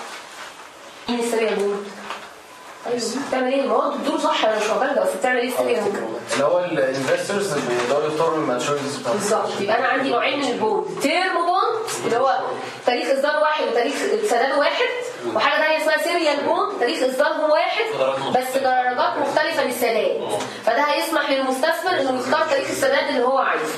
مين السيريال بوند؟ ايوه بتعمل ايه؟ ما هو انتوا بتقولوا صح انا مش معترضه بس بتعمل ايه السيريال بوند؟ اللي هو الانفسترز بيقدروا يختاروا الماتشوريتيز بتاعتهم بالظبط يبقى انا عندي نوعين من البوند تيرم بوند اللي هو تاريخ اصدار واحد وتاريخ سداد واحد وحاجه ثانيه اسمها سيريال بوند تاريخ اصدارهم واحد بس درجات مختلفه للسداد فده هيسمح للمستثمر انه يختار تاريخ السداد اللي هو عايزه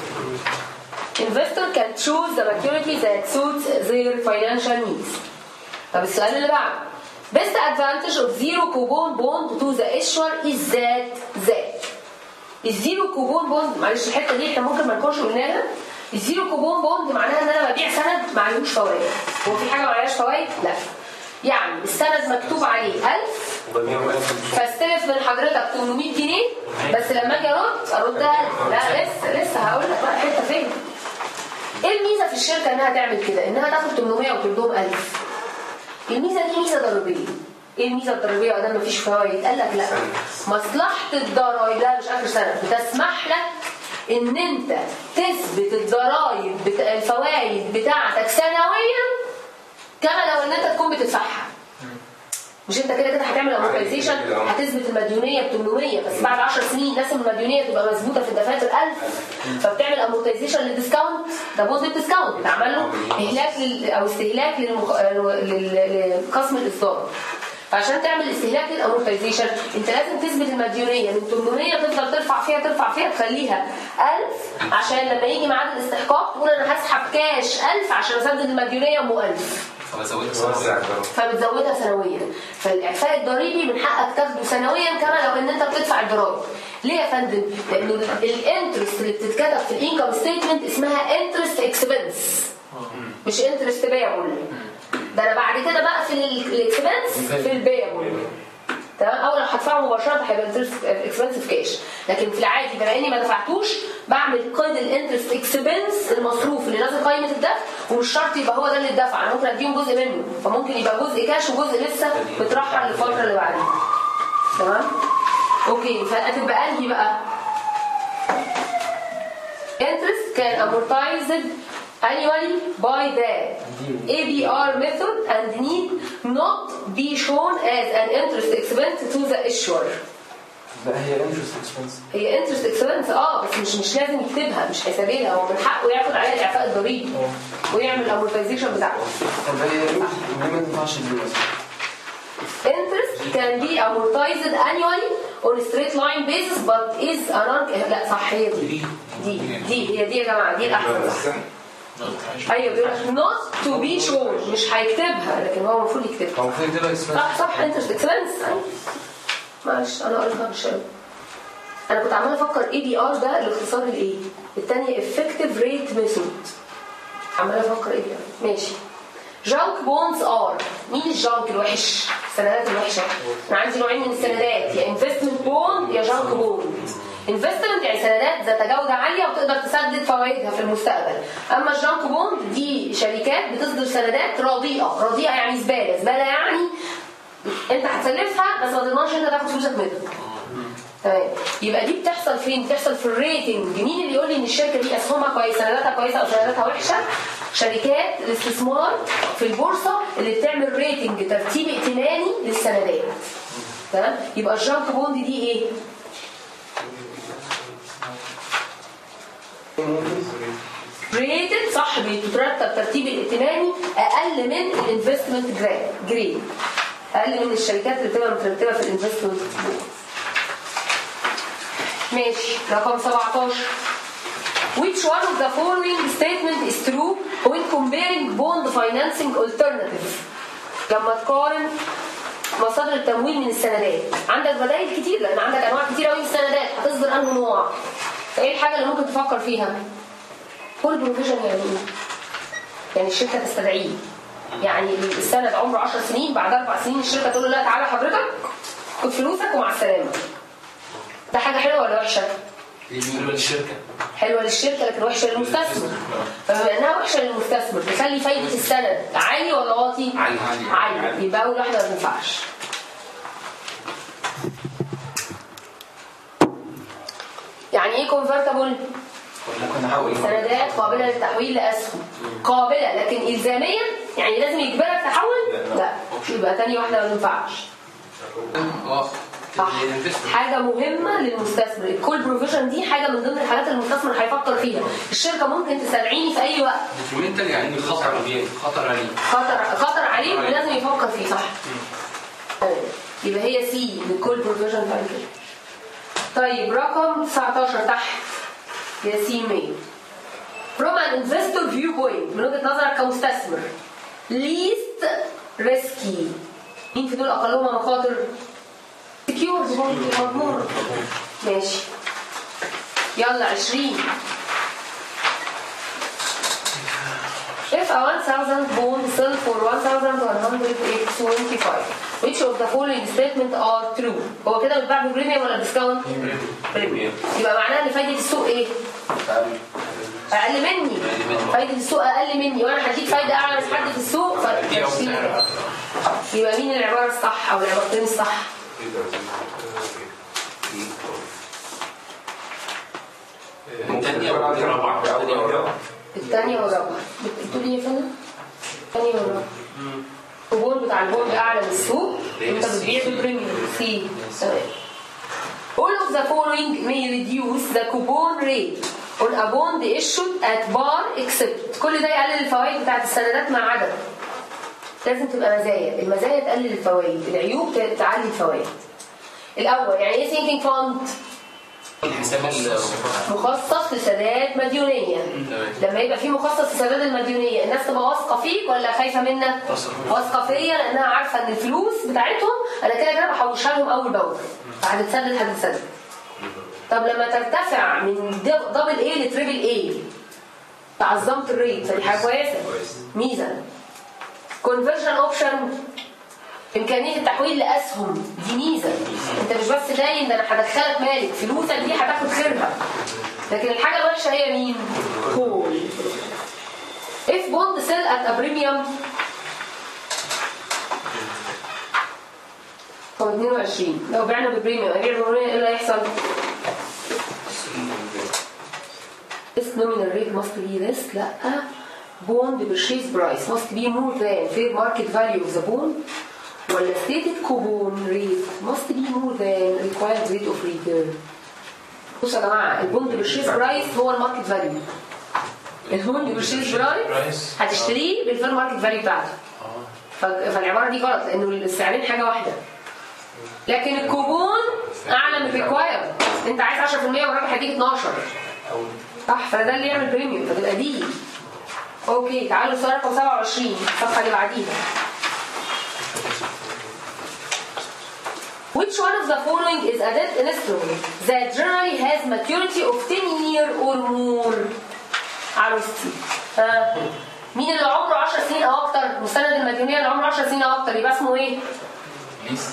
Investor can choose the maturity that suits their financial needs. طب السؤال اللي بعده Best advantage of zero coupon bond to the issuer is that that الزيرو كوبون بوند معلش الحته دي احنا ممكن ما نكونش قلناها الزيرو كوبون بوند معناها ان انا ببيع سند معلوش فوائد هو في حاجه معلهاش فوائد؟ لا يعني السند مكتوب عليه 1000 فاستلف من حضرتك 800 جنيه بس لما اجي ارد اردها لا لسه لسه هقول لك بقى الحته فين ايه الميزه في الشركه انها تعمل كده؟ انها تاخد 800 وتردهم 1000 الميزه دي ميزه ضريبيه ايه الميزه الضريبيه ده مفيش فوائد قال لك لا مصلحه الضرايب لا مش اخر سنه بتسمح لك ان انت تثبت الضرايب بتا... الفوائد بتاعتك سنويا كما لو ان انت تكون بتدفعها مش انت كده كده هتعمل امورتايزيشن هتثبت المديونيه ب 800 بس بعد 10 سنين لازم المديونيه تبقى مثبوته في الدفاتر 1000 فبتعمل امورتايزيشن للديسكاونت ده بوز الديسكاونت بتعمل له اهلاك لل... او استهلاك للمخ... لل... لقسم الاصدار فعشان تعمل استهلاك للامورتايزيشن انت لازم تثبت المديونيه من 800 تفضل ترفع فيها ترفع فيها تخليها 1000 عشان لما يجي ميعاد الاستحقاق تقول انا هسحب كاش 1000 عشان اسدد المديونيه ام 1000 فبزودها سنويا فبتزودها سنويا فالاعفاء الضريبي من حقك تاخده سنويا كما لو ان انت بتدفع الضرايب ليه يا فندم لانه الانترست اللي بتتكتب في الانكم ستيتمنت اسمها انترست اكسبنس مش انترست بيبل ده انا بعد كده بقفل الاكسبنس في البيبل تمام او لو هدفعه مباشره هيبقى انترست اكسبنسيف كاش لكن في العادي بما اني ما دفعتوش بعمل قيد الانترست اكسبنس المصروف اللي نازل قائمه الدفع ومش شرط يبقى هو ده اللي اتدفع انا ممكن اديهم جزء منه فممكن يبقى جزء كاش وجزء لسه مترحل للفتره اللي بعديها تمام اوكي فهتبقى انهي بقى interest can amortized annually by the ABR method and need not be shown as an interest expense to the issuer. لا هي انترست اكسبنس هي انترست اكسبنس اه بس مش مش لازم يكتبها مش هيسابيلها هو من حقه ياخد عليها الاعفاء الضريبي ويعمل الامورتايزيشن بتاعته. طب هي ليه ليه ما تنفعش دي مثلا؟ Interest can be amortized annually on a straight line basis but is a non لا صح هي دي دي دي هي دي يا جماعه دي الاحسن صح ايوه بيقول لك not to be shown مش هيكتبها لكن هو المفروض يكتبها هو المفروض يكتبها اكسبنس صح صح انترست اكسبنس معلش انا قريتها بالشرب انا كنت عمال افكر اي بي ار ده الاختصار الايه الثانيه افكتيف ريت ميثود عمال افكر ايه ده ماشي جانك بونز ار مين الجانك الوحش السندات الوحشه انا عندي نوعين من السندات يا انفستمنت بوند يا جانك بوند انفستمنت يعني سندات ذات جوده عاليه وتقدر تسدد فوائدها في المستقبل اما الجانك بوند دي شركات بتصدر سندات رديئه رديئه يعني زباله زباله يعني انت هتسلفها بس ما تضمنش انت تاخد فلوسك منها تمام يبقى دي بتحصل فين؟ بتحصل في الريتنج مين اللي يقول لي ان الشركه دي اسهمها كويسه سنداتها كويسه او سنداتها وحشه؟ شركات الاستثمار في البورصه اللي بتعمل ريتنج ترتيب ائتماني للسندات تمام؟ يبقى الجانك بوند دي ايه؟ ريتد صح بيترتب ترتيب الائتماني اقل من الانفستمنت جريد اقل من الشركات اللي بتبقى مترتبه في الانفستمنت ماشي رقم 17 Which one of the following statement is true when comparing bond financing alternative لما تقارن مصادر التمويل من السندات عندك بدائل كتير لان عندك انواع كتير قوي من السندات هتصدر انه نوع فايه الحاجه اللي ممكن تفكر فيها كل بروفيجن يعني ايه يعني الشركه تستدعيه يعني السند عمره 10 سنين بعد اربع سنين الشركه تقول له لا تعالى حضرتك خد فلوسك ومع السلامه ده حاجه حلوه ولا وحشه؟ بالنسبه للشركه حلوه للشركه لكن وحشه للمستثمر فبما انها وحشه للمستثمر تخلي فايده السند عالي ولا واطي؟ عالي. عالي يبقى اول واحده ما تنفعش يعني ايه كونفرتبل؟ ممكن نحاول سندات قابله للتحويل لاسهم قابله لكن الزاميا يعني لازم يجبرك تحول؟ لا يبقى تاني واحده ما تنفعش اه صح الانفستمنت حاجة مهمة للمستثمر الكول بروفيجن دي حاجة من ضمن الحاجات اللي المستثمر هيفكر فيها الشركة ممكن تستدعيني في أي وقت ديترمنتال يعني خطر خطر عليه خطر خطر عليه ولازم يفكر فيه صح تمام. يبقى هي سي للكول بروفيجن بعد كده طيب رقم 19 تحت يا سي مي from an investor viewpoint من وجهة نظرك كمستثمر least risky مين في دول أقلهما مخاطر؟ سكيورز مضمون ماشي يلا 20 If a 1000 bond sell for 1125 which of the following statement are true هو كده بيتباع ببريميوم ولا ديسكاونت؟ بريميوم يبقى معناها ان فايدة السوق ايه؟ اقل مني فايدة السوق اقل مني وانا هديك فايدة اعلى من حد في السوق فبشتري يبقى مين العبارة الصح او العبارتين الصح؟ الثانيه والرابعه الثانيه والرابعه الثانية والرابعة بتقول ايه يا فندم؟ الثانية والرابعة الكوبون بتاع البوند أعلى من السوق أنت بتبيع بالبريميوم سي تمام All of the following may reduce the coupon rate on a bond issued at bar except كل ده يقلل الفوائد بتاعت السندات ما عدا لازم تبقى مزايا المزايا تقلل الفوائد العيوب تعلي الفوائد الأول يعني ايه sinking fund؟ الحساب مخصص لسداد مديونية لما يبقى في مخصص لسداد المديونية الناس تبقى واثقة فيك ولا خايفة منك واثقة فيا لأنها عارفة إن الفلوس بتاعتهم أنا كده كده بحوشها لهم أول بأول فهتتسدد هتتسدد طب لما ترتفع من دبل اي لتريبل اي تعظمت الريت فدي حاجة كويسة ميزة كونفرجن اوبشن امكانيه التحويل لاسهم دي ميزه انت مش بس داين ده انا هدخلك مالك فلوسك دي هتاخد خيرها لكن الحاجه الوحشه هي مين؟ كول if bond sell at a premium هو 22 لو بعنا ببريميوم ابيع ببريميوم ايه اللي هيحصل؟ This nominal rate must be this لا bond purchase price must be more than fair market value of the bond ولا stated coupon rate must be more than required rate of return بصوا يا جماعه البوند purchase price هو الماركت فاليو البوند purchase price هتشتريه بالفير ماركت فاليو بتاعته ف- فالعباره دي غلط لانه السعرين حاجه واحده لكن الكوبون اعلى من الريكواير انت عايز 10% والراجل هيديك 12 صح فده اللي يعمل بريميوم فتبقى دي اوكي تعالوا السؤال رقم 27 الصفحه اللي بعديها Which one of the following is a debt instrument that generally has maturity of 10 year or more? عروستي ها مين اللي عمره 10 سنين او اكتر؟ مستند المديونيه اللي عمره 10 سنين او اكتر يبقى اسمه ايه؟ ليس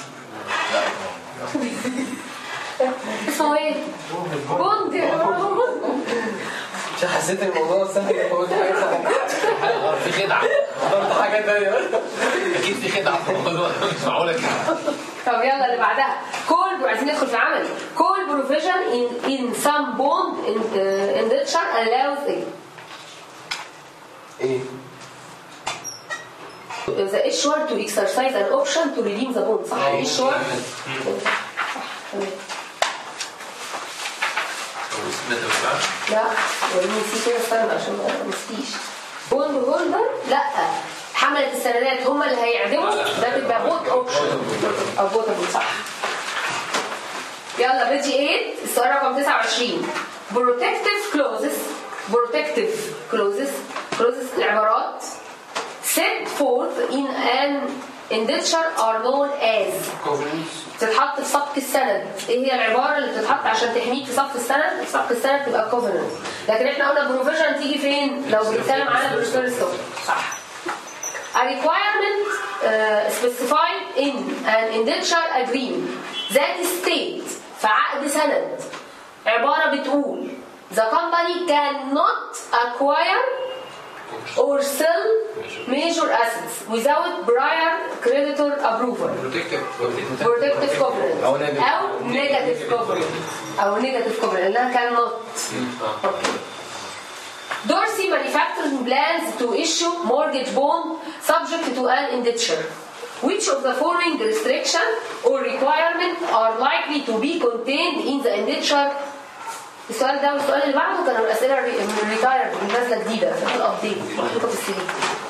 اسمه ايه؟ بوند يا جماعة. عشان حسيت ان الموضوع سهل فقلت حاجه صعبه في خدعه اخترت حاجه تانيه اكيد في خدعه في الموضوع مش معقوله كده طب يلا اللي بعدها كول عايزين ندخل في عملي كول بروفيجن in in some bond in uh, indenture allows ايه؟ ايه the issuer to exercise an option to redeem the bond صح أيوة. issuer صح تمام. لا وريني نسيت كده استنى عشان ما نسيش بوند هولدر لا حملة السندات هم اللي هيعدموا ده تبقى بوت اوبشن او بوتابل صح يلا بيجي 8 السؤال رقم 29 بروتكتيف كلوزز بروتكتيف كلوزز كلوزز العبارات set forth in an indenture are known as تتحط في صفق السند ايه هي العباره اللي بتتحط عشان تحميك في صفق السند في صفق السند تبقى كوفننت لكن احنا قلنا بروفيجن تيجي فين لو بنتكلم على بروفيجن ستوك صح A requirement uh, specified in an indenture agreement that state في عقد سند عبارة بتقول the company cannot acquire or sell major assets without prior creditor approval protective covenant أو negative. أو negative covenant أو negative covenant إنها cannot Okay. Dorsey manufacturing plans to issue mortgage bond subject to an indenture. Which of the following restriction or requirement are likely to be contained in the indenture? السؤال ده والسؤال اللي بعده كانوا الاسئله الري- من الريتايرد اللي نازله جديده في الابديت محطوطه في السي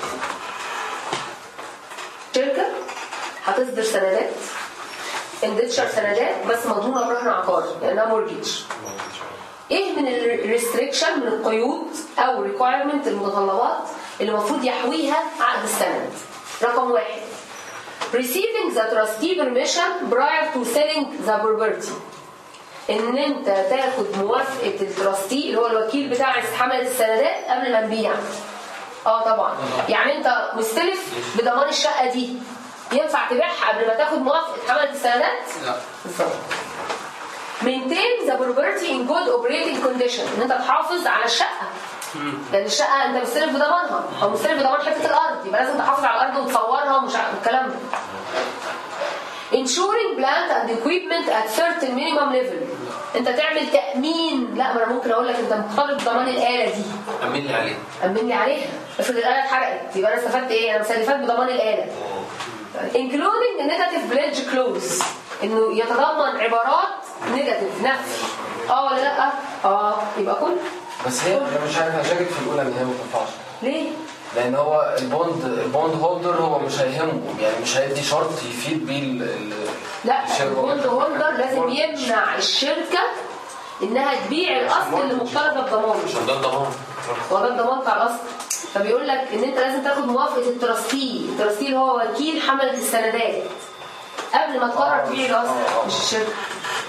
شركه هتصدر سندات اندتشر سندات بس مضمونه برهن عقاري لانها مورجيج ايه من الريستريكشن من القيود او ريكوايرمنت المتطلبات اللي المفروض يحويها عقد السند رقم واحد receiving the trustee permission prior to selling the property ان انت تاخد موافقه التراستي اللي هو الوكيل بتاع حمله السندات قبل ما نبيع اه طبعا يعني انت مستلف بضمان الشقه دي ينفع تبيعها قبل ما تاخد موافقه حمله السندات لا بالظبط maintain the property in good operating condition ان انت تحافظ على الشقه لان الشقه انت مستلف بضمانها او مستلف بضمان حته الارض يبقى لازم تحافظ على الارض وتصورها ومش عارف الكلام ده ensuring plant and equipment at certain minimum level انت تعمل تامين لا ما انا ممكن اقول لك انت مطالب بضمان الاله دي امن لي عليه امن لي عليها افرض الاله اتحرقت يبقى انا استفدت ايه انا مستلفات بضمان الاله including negative pledge clause انه يتضمن عبارات نيجاتيف نفي اه ولا لا اه يبقى كل بس هي انا مش عارف هشارك في الاولى ان هي ما تنفعش ليه لان هو البوند البوند هولدر هو مش هيهمه يعني مش هيدي شرط يفيد بيه ال- ال- لا الشركة. البوند هولدر لازم يمنع الشركه انها تبيع الاصل اللي مقترضه بضمانه عشان ده الضمان هو ده الضمان بتاع الاصل فبيقول لك ان انت لازم تاخد موافقه التراستي التراستي اللي هو وكيل حمله السندات قبل ما تقرر تبيع الاصل مش الشركه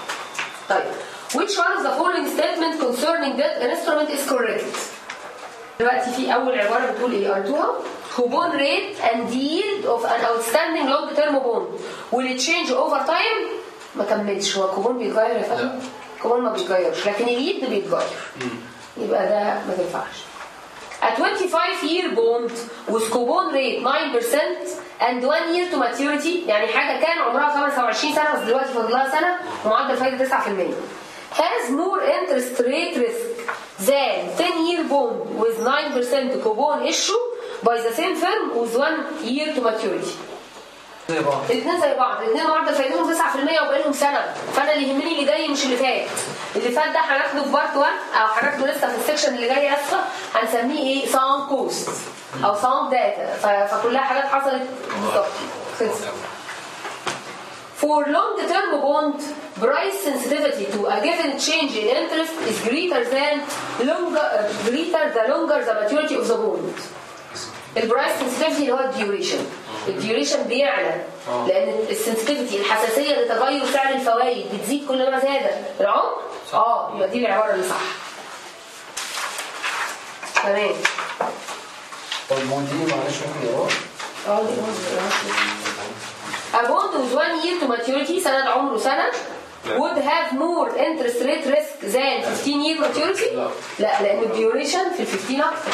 طيب which one of the following statement concerning that instrument is correct دلوقتي في اول عباره بتقول ايه قريتوها coupon rate and yield of an outstanding long term bond will it change over time ما كملتش هو الكوبون بيتغير يا فندم الكوبون ما بيتغيرش لكن اليد بيتغير يبقى ده ما تنفعش A 25 year bond with coupon rate 9% and 1 year to maturity يعني حاجة كان عمرها 25 سنة بس دلوقتي فاضل لها سنة ومعدل فايدة 9% has more interest rate risk than 10 year bond with 9% coupon issue by the same firm with 1 year to maturity زي بعض الاثنين زي بعض الاثنين معدل فايدتهم 9% وبقالهم سنه فانا اللي يهمني اللي جاي مش اللي فات اللي فات ده هناخده في بارت 1 او هناخده لسه في السكشن اللي جاي اسفه هنسميه ايه ساوند كوست او ساوند داتا فكلها حاجات حصلت بالظبط خلصت For long term bond, price sensitivity to a given change in interest is greater than longer, uh, greater the longer the maturity of the bond. البرايس sensitivity اللي هو الديوريشن الديوريشن بيعلى لان السنسيتيفيتي الحساسيه لتغير سعر الفوائد بتزيد كل ما زاد العمر اه يبقى دي العباره اللي صح تمام طب المدير معلش ممكن يقرا اه دي A bond with one year to maturity سند عمره سنة would have more interest rate risk than 15 year maturity لا. لا لأن الديوريشن في ال 15 أكتر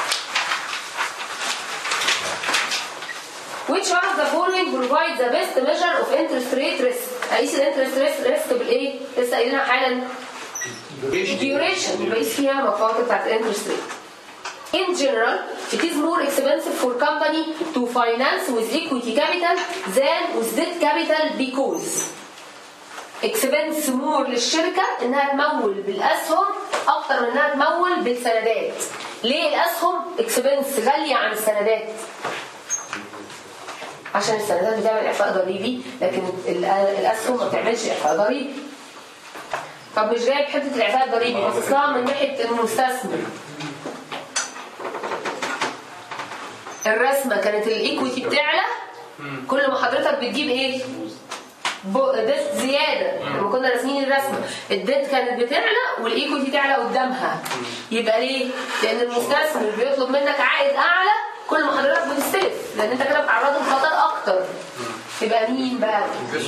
Which one of the following provides the best measure of interest rate risk؟ أقيس الانترست ريسك ريسك بالإيه؟ لسه قايلينها حالا duration يبقى قيس فيها مقاطع بتاعت الانترست ريت. In general, it is more expensive for company to finance with equity capital than with debt capital because expense more للشركة انها تمول بالاسهم اكتر من انها تمول بالسندات. ليه الاسهم expense غالية عن السندات؟ عشان السندات بتعمل اعفاء ضريبي لكن ال- الاسهم ما بتعملش اعفاء ضريبي. طب مش جايب حته الاعفاء الضريبي بس لها من ناحيه المستثمر الرسمه كانت الايكويتي بتعلى كل ما حضرتك بتجيب ايه؟ بو- ديت زياده لما كنا راسمين الرسمه الديت كانت بتعلى والايكويتي تعلى قدامها يبقى ليه؟ لان المستثمر بيطلب منك عائد اعلى كل ما حضرتك بتستلف لان انت كده بتعرضه لخطر اكتر يبقى مين بقى؟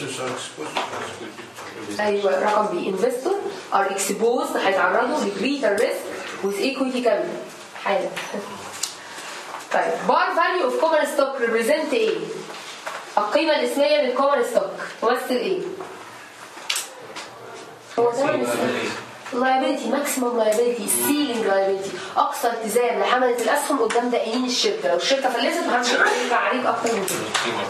ايوه رقم بي انفستور ار اكسبوزد هيتعرضوا لجريتر ريسك وذ ايكويتي كامل حالا طيب بار فاليو اوف كومن ستوك ريبريزنت ايه؟ القيمه الاسميه للكومن ستوك تمثل ايه؟ هو ثمن liability maximum liability ceiling liability اقصى التزام لحمله الاسهم قدام دائنين الشركه لو الشركه فلست محدش يقدر يرجع عليك اكتر من كده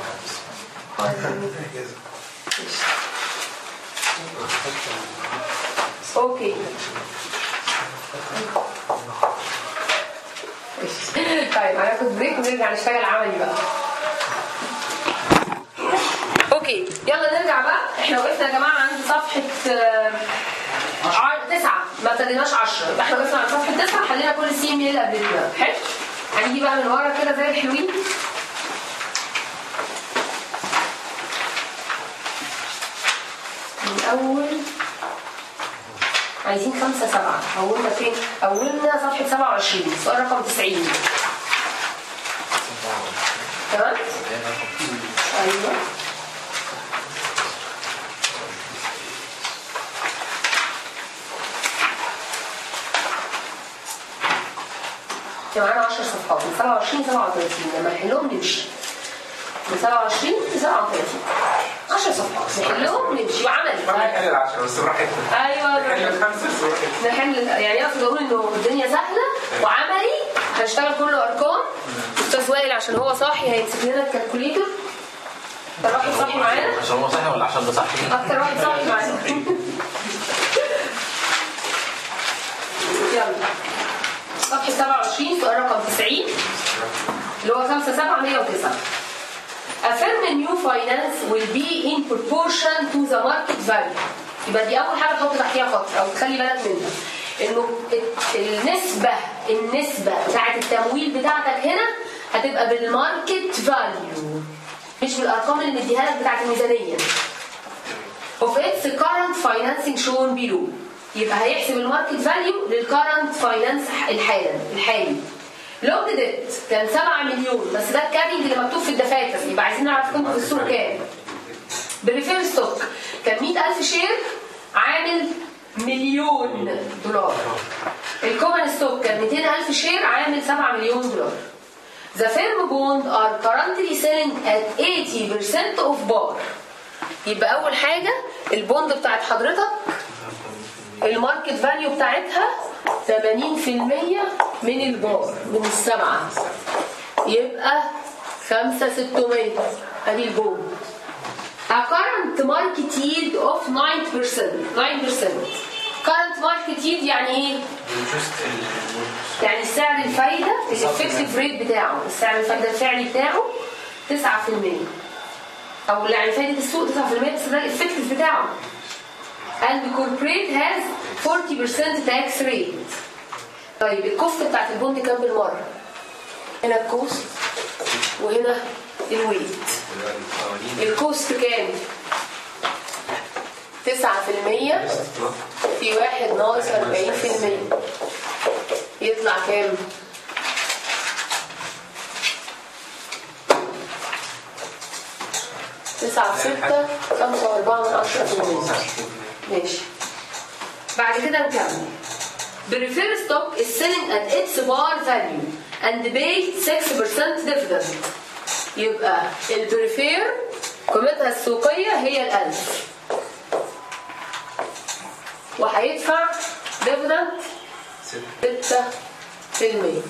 اوكي طيب هناخد بريك ونرجع نشتغل عملي بقى اوكي يلا نرجع بقى احنا وقفنا يا جماعه عند صفحه آه، ع- تسعة ما ابتديناش 10 يبقى احنا وقفنا عند صفحه تسعة حلينا كل السي ام اللي قبلتنا حلو هنيجي بقى من ورا كده زي الحلوين من اول عايزين خمسة سبعة أولنا فين؟ أولنا صفحة 27 سؤال رقم 90 تمام؟ أيوه كان معانا 10 صفحات من 27 ل 37 لما نحلهم نمشي من 27 ل 37 10 صفحات نحلهم نمشي وعملي نحل العشرة بس براحتنا ايوه نحل الخمسة بس براحتنا نحل يعني اقصد اقول انه الدنيا سهله وعملي هنشتغل كله ارقام استاذ وائل عشان هو صاحي هيمسك لنا الكالكوليتر اكتر واحد صاحي معانا عشان هو صحي ولا عشان ده صحي؟ اكتر واحد صاحي معانا يلا صفحه 27 سؤال رقم 90 اللي هو 5 7 109 A firm new finance will be in proportion to the market value. يبقى دي أول حاجة تحط تحتيها خط أو تخلي بالك منها. إنه النسبة النسبة بتاعة التمويل بتاعتك هنا هتبقى بالماركت فاليو مش بالأرقام اللي مديها لك بتاعة الميزانية. Of its current financing shown below. يبقى هيحسب الماركت فاليو للكرنت فاينانس الحالا الحالي لونج ديت كان 7 مليون بس ده الكارينج اللي مكتوب في الدفاتر يبقى عايزين نعرف قيمته في السوق كام بريفير ستوك كان 100000 شير عامل مليون دولار الكومن ستوك كان 200000 شير عامل 7 مليون دولار The firm bond are currently selling at 80% of bar يبقى أول حاجة البوند بتاعت حضرتك الماركت فاليو بتاعتها 80% من البار من السبعة يبقى 5600 ادي البوند A current market yield of 9% 9% current market yield يعني ايه؟ يعني سعر الفايدة الافكتيف ريت بتاعه السعر الفايدة الفعلي بتاعه 9% او يعني فايدة السوق 9% بس ده الافكتيف بتاعه and the corporate has 40% tax rate طيب الكوست بتاعت البوند كام بالمرة؟ هنا الكوست وهنا الويت الكوست كام؟ 9% في واحد ناقص 40% يطلع كام؟ تسعة في ستة خمسة وأربعة من عشرة في المية ماشي بعد كده نكمل The preferred stock is selling at its bar value and paid 6% dividend يبقى البريفير قيمتها السوقية هي الألف وهيدفع ديفيدند 6%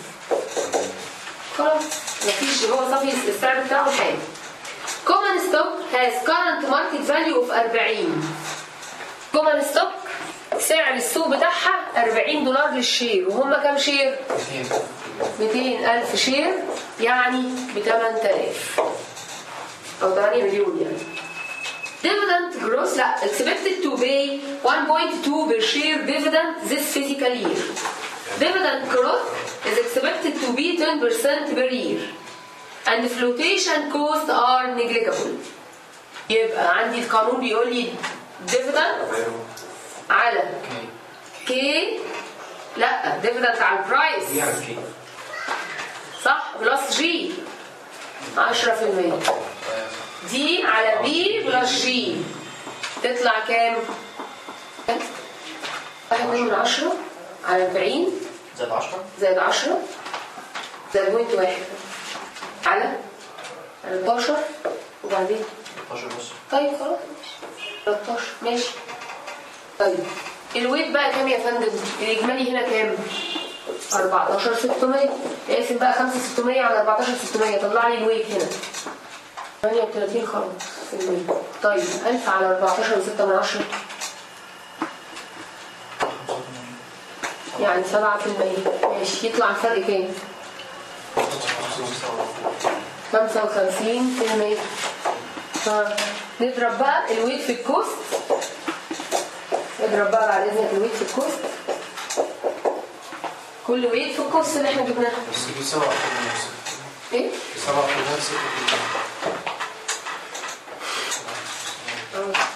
خلاص مفيش هو صافي السعر بتاعه حاجة Common stock has current market value of 40 Common stock سعر السوق بتاعها 40 دولار للشير وهم كام شير؟ 200 ألف شير يعني ب 8000 أو 8 مليون يعني Dividend gross لا expected to pay 1.2 per share dividend this fiscal year. Dividend growth is expected to be 10% per year. And flotation costs are negligible. يبقى عندي القانون بيقول لي dividend على كي لا ديفيدنت على البرايس صح بلس جي 10% دي على بي بلس جي تطلع كام؟ واحد اتنين من عشرة على 40 زائد 10 زائد 10 زائد بوينت واحد على 13 وبعدين 13 ونص طيب خلاص ماشي 13 ماشي طيب الويت بقى كام يا فندم؟ الإجمالي هنا كام؟ 14 600 اقسم بقى 5 600 على 14 600 طلع لي الويت هنا 38 خلاص في المية طيب 1000 على 14 و6 من 10 يعني 7 في المية ماشي يطلع الفرق كام؟ 55 في المية ها نضرب بقى الويت في الكوست نضرب بقى بعد اذنك الويت في الكوست كل ويت في الكوست اللي احنا جبناها بس دي سبعة في النص ايه؟ سبعة في النص ستة في النص. اه.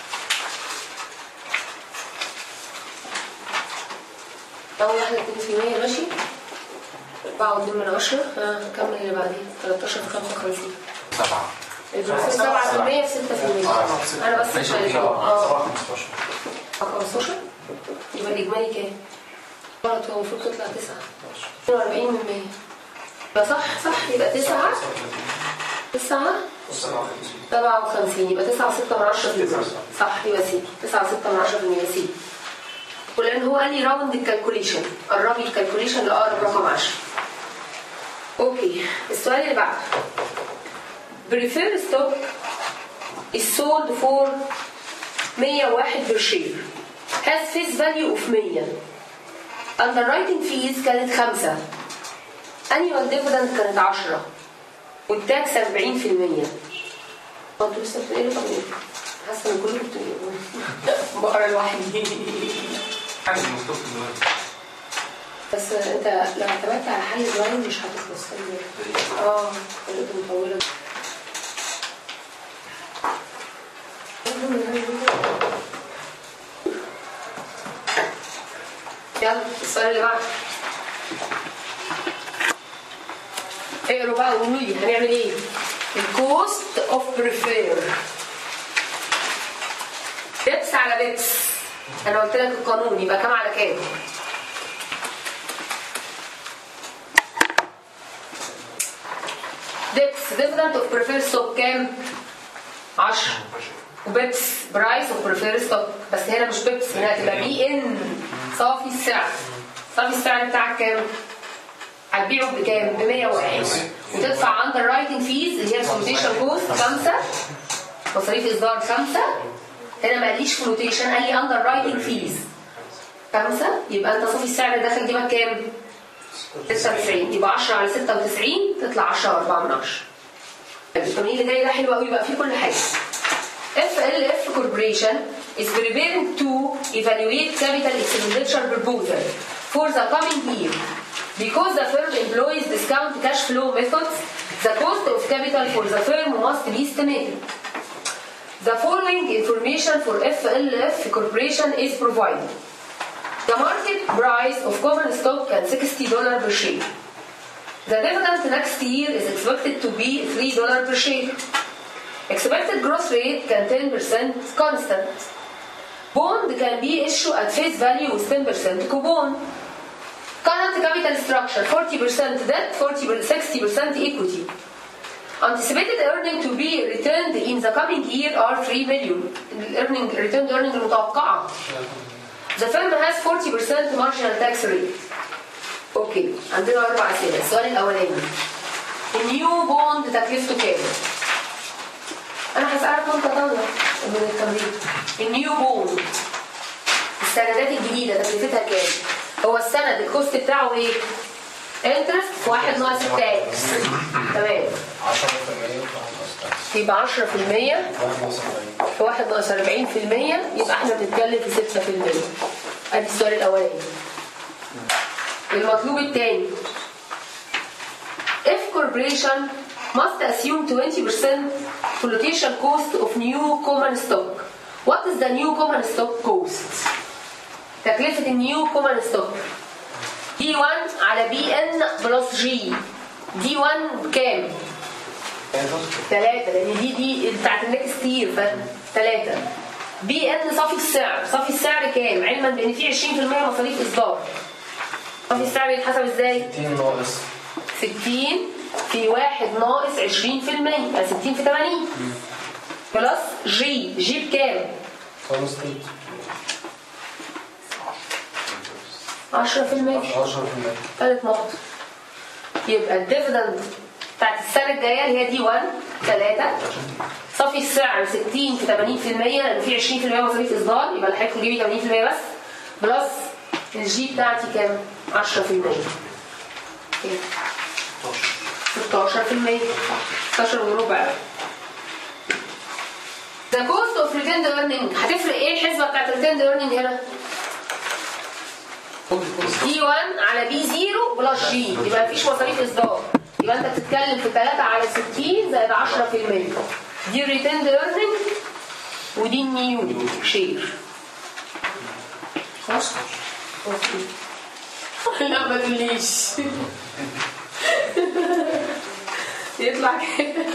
أول واحدة 2% ماشي 4 واتنين من عشرة ها كمل اللي بعدين 13 في 55 سبعة البروسيس 7% في 6% أنا بس مش عايزة اه سبعة 15 15 يبقى الإجمالي كام؟ غلط هو المفروض تطلع 9 42 من 100 يبقى صح صح يبقى 9 9 57 يبقى 9 6 من 10 في المية. صح يبقى سي 9 6 من 10 في المية سي ولان هو قال لي راوند الكالكوليشن قربي الكالكوليشن لاقرب رقم 10 اوكي السؤال اللي بعده بريفير ستوك is sold for 101 per share has face value of 100 underwriting fees كانت 5 annual dividend كانت 10 والتاكس 40% هو انتوا لسه بتقولوا طب ايه؟ حاسه ان كلكم بتقولوا بقرا لوحدي حاجة مكتوب في الورق بس انت لو اعتمدت على حل اللاين مش هتخلص خلي بالك اه خليته مطوله السؤال اللي بعده اقروا بقى وقولوا لي هنعمل ايه الكوست اوف بريفير بيبس على بيبس انا قلت لك القانون يبقى كام على كام بيبس ديفيدنت اوف بريفير ستوك كام 10 وبيبس برايس اوف بريفير ستوك بس هنا مش بيبس هنا هتبقى بي ان صافي السعر صافي السعر بتاعك كام هتبيعه بكام؟ ب 101 وتدفع اندر رايتنج فيز اللي هي الفلوتيشن كوست 5 مصاريف اصدار 5 هنا ما قاليش فلوتيشن قال لي اندر رايتنج فيز 5 يبقى انت صافي السعر داخل جيبك كام؟ 96 يبقى 10 على 96 تطلع 10 4 من 10 التمرين اللي جاي ده حلو قوي بقى فيه كل حاجه FLF Corporation is preparing to evaluate capital expenditure proposal for the coming year. Because the firm employs discount cash flow methods, the cost of capital for the firm must be estimated. The following information for FLF Corporation is provided. The market price of common stock at $60 per share. The dividend next year is expected to be $3 per share. Expected growth rate can 10% constant. Bond can be issued at face value with 10% coupon. Current capital structure 40% debt, 40 60% equity. Anticipated earning to be returned in the coming year are 3 million. Earning returned earning المتوقعة. The firm has 40% marginal tax rate. اوكي عندنا اربع اسئله السؤال الاولاني النيو بوند تكلفته كام؟ انا هسألك وانت طالع من التمرين النيو بوند السندات الجديده تكلفتها كام؟ هو السند الكوست بتاعه ايه؟ انترست في واحد ناقص التاكس تمام 10% يبقى 10% في واحد ناقص 40% يبقى احنا بنتكلم في 6% ادي السؤال الاولاني المطلوب الثاني if corporation must assume 20% flotation cost of new common stock what is the new common stock cost تكلفة النيو common stock دي 1 على بي ان بلس جي دي 1 بكام؟ ثلاثة لأن دي دي بتاعت النكست يير ثلاثة بي ان صافي السعر صافي السعر كام؟ علما بأن في 20% مصاريف إصدار صافي السعر يتحسب ازاي؟ 60 ناقص 60 في واحد ناقص 20% يعني 60 في 80 بلس جي جي بكام؟ 5 10% 10% ثالث نقطة يبقى الديفيدند بتاعت السنة الجاية اللي هي دي 1 3 صافي السعر 60 في 80% لأن في 20% مصاريف إصدار يبقى اللي هيدخل جيبي 80% بس بلس الجي بتاعتي كام؟ 10% كام؟ 16% 16 وربع The cost of retained earning هتفرق ايه الحسبة بتاعت retained earning هنا؟ دي 1 على بي 0 بلس جي يبقى مفيش مصاريف اصدار يبقى انت بتتكلم في 3 على 60 زائد 10% دي ريتيند ايرنينج ودي النيو شير خلاص؟ اوكي لا ما تقوليش يطلع كده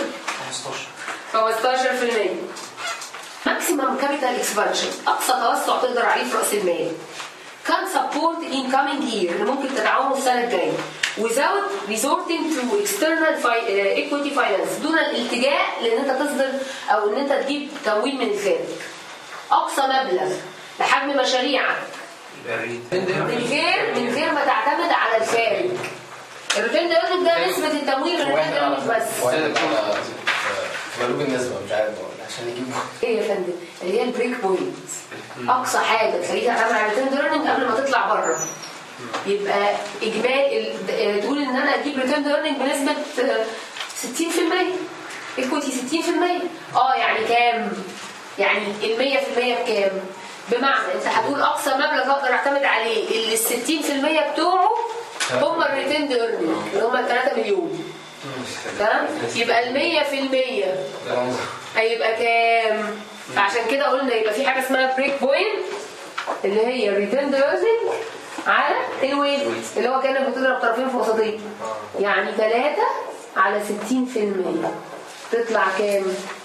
15% ماكسيمم كابيتال اكسبانشن اقصى توسع تقدر عليه في راس المال كان سبورت ان كامينج يير اللي ممكن تدعمه السنه الجايه without resorting to external fi- uh, equity finance دون الالتجاء لان انت تصدر او ان انت تجيب تمويل من الخارج اقصى مبلغ لحجم مشاريعك من غير من غير ما تعتمد على الخارج الريتيرن ايرنينج ده نسبه التمويل من الريتيرن ايرنينج بس واحد على مقلوب النسبة مش عارف والله عشان نجيب ايه يا فندم اللي هي البريك بوينت اقصى حاجه تخليك تعتمد على الريتيرن ايرنينج قبل ما تطلع بره يبقى اجمالي ال- آه، تقول ان انا اجيب ريتيرن ايرنينج بنسبه آه، 60% ايكوتي 60% اه يعني كام؟ يعني ال 100% بكام؟ بمعنى انت هتقول اقصى مبلغ اقدر اعتمد عليه اللي ال 60% بتوعه هم الريتيرن ايرنينج اللي هم ال 3 مليون تمام؟ يبقى ال 100% هيبقى كام؟ عشان كده قلنا يبقى في حاجه اسمها بريك بوينت اللي هي الريتيرن ايرنينج على الويت اللي هو كانك بتضرب طرفين في وسطين يعني 3 على 60% تطلع كام؟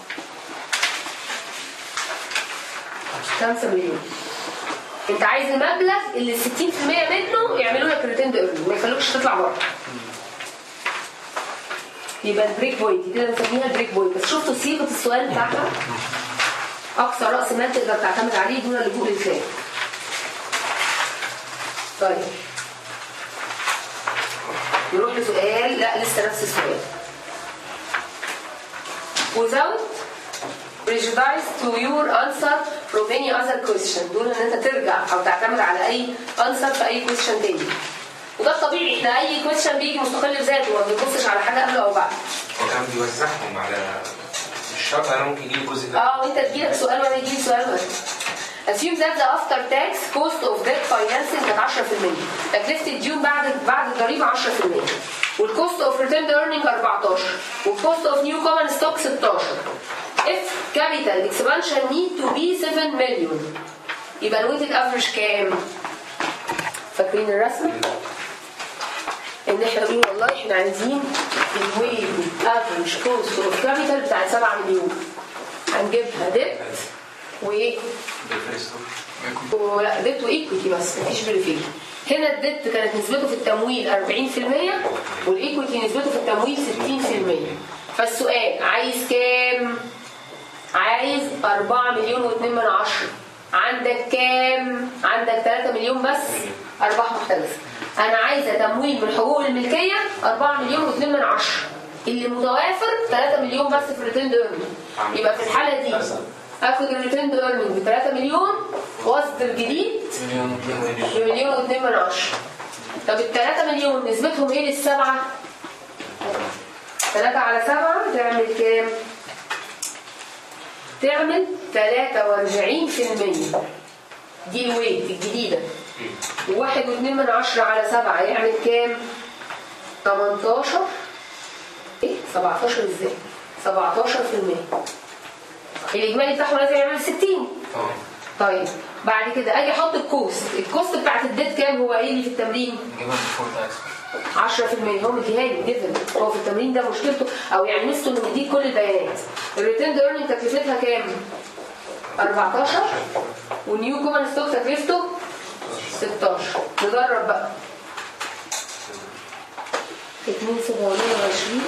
5 مليون انت عايز المبلغ اللي 60% منه يعملوا لك ريتند ايرنينج ما يخلوكش تطلع بره يبقى البريك بوينت دي كده بنسميها البريك بوينت بس شفتوا صيغه السؤال بتاعها اقصى راس مال تقدر تعتمد عليه دون اللجوء للخارج طيب نروح لسؤال لا لسه نفس السؤال without prejudice to your answer from any other question دون ان انت ترجع او تعتمد على اي answer في اي question تاني وده الطبيعي احنا اي question بيجي مستقل بذاته ما بنبصش على حاجه قبله او بعد هو كان بيوزعهم على مش شرط انا ممكن يجيلي جزء ده اه وانت تجيلك سؤال وانا يجيلي سؤال واحد Assume that the after tax cost of debt financing كانت 10% تكلفة الديون بعد بعد الضريبة 10% والكوست اوف ريتيرن ايرنينج 14 والكوست اوف نيو كومن ستوك 16 if capital expansion need to be 7 مليون يبقى الويتد افريج كام؟ فاكرين الرسمة؟ ان احنا بنقول والله احنا عايزين الويتد افريج كوست اوف كابيتال بتاعت 7 مليون هنجيبها ديت وايه؟ ولا ديت وايكويتي بس مفيش فيريفيكيشن هنا الديت كانت نسبته في التمويل 40% والايكويتي نسبته في التمويل 60% فالسؤال عايز كام؟ عايز 4 مليون و2 من عشرة عندك كام؟ عندك 3 مليون بس ارباح مختلفة انا عايزة تمويل من حقوق الملكية 4 مليون و2 من عشرة اللي متوافر 3 مليون بس في الريتيرن ايرنينج يبقى في الحالة دي اخد الريتيرن ايرنينج ب 3 مليون واصدر جديد مليون بمليون و2 من عشرة طب ال 3 مليون نسبتهم ايه للسبعة؟ 3 على 7 تعمل كام؟ تعمل 43% دي الويت الجديدة وواحد واتنين من عشرة على سبعة يعمل كام؟ 18 ايه 17 ازاي؟ 17% الإجمالي بتاعهم لازم يعمل 60 طيب بعد كده اجي احط الكوست الكوست بتاعت الديت كام هو ايه اللي في التمرين نجيبها بفور تاكس 10% هو مديها لي جدا هو في التمرين ده مشكلته او يعني ميزته انه مديك كل البيانات الريتيرن ايرنينج تكلفتها كام 14 والنيو كومن ستوك تكلفته 16 نجرب بقى 2720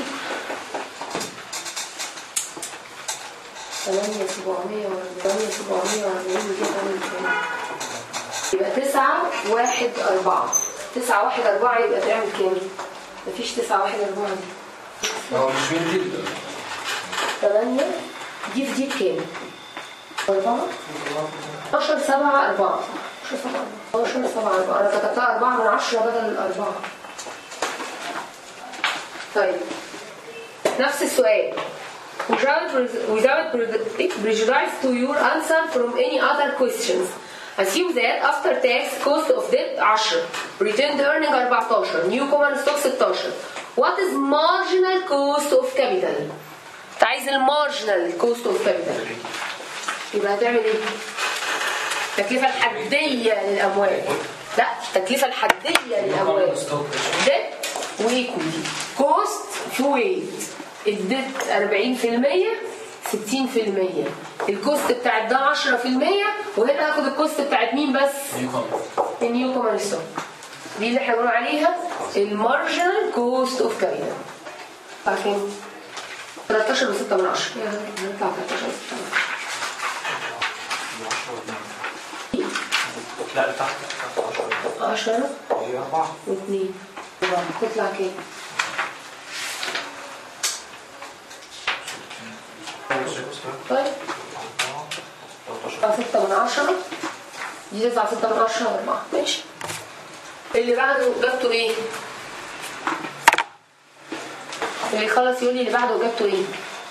8 700 8 740 كده تعمل كام؟ يبقى 9 1 4 9 1 4 يبقى تعمل كام؟ مفيش 9 1 4 دي هو مش مين دي 8 دي في دي بكام؟ 4 12 7 4 12 7 4 12 7 4 انا كتبتها 4 من 10 بدل الأربعة طيب نفس السؤال without without prejudice to your answer from any other questions assume that after tax cost of debt 10 returned earning 14 new common stock 16 what is marginal cost of capital انت عايز المارجنال كوست اوف كابيتال يبقى هتعمل ايه؟ التكلفة الحدية للأموال لا التكلفة الحدية للأموال ديت وإيكويتي كوست في ويت الديت 40% 60% الكوست بتاعت ده 10% وهنا هاخد الكوست بتاعت مين بس؟ النيو كومن ستوك دي اللي احنا بنقول عليها المارجنال كوست اوف كابيتال فاكرين 13 و6 من 10 يعني هنطلع 13 و6 من 10 لا تحت 10 هي أربعة واثنين تطلع كام؟ طيب 9 6 من 10 دي 9 6 من 10 4 ماشي اللي بعده اجابته ايه؟ اللي خلص يقول لي اللي بعده اجابته ايه؟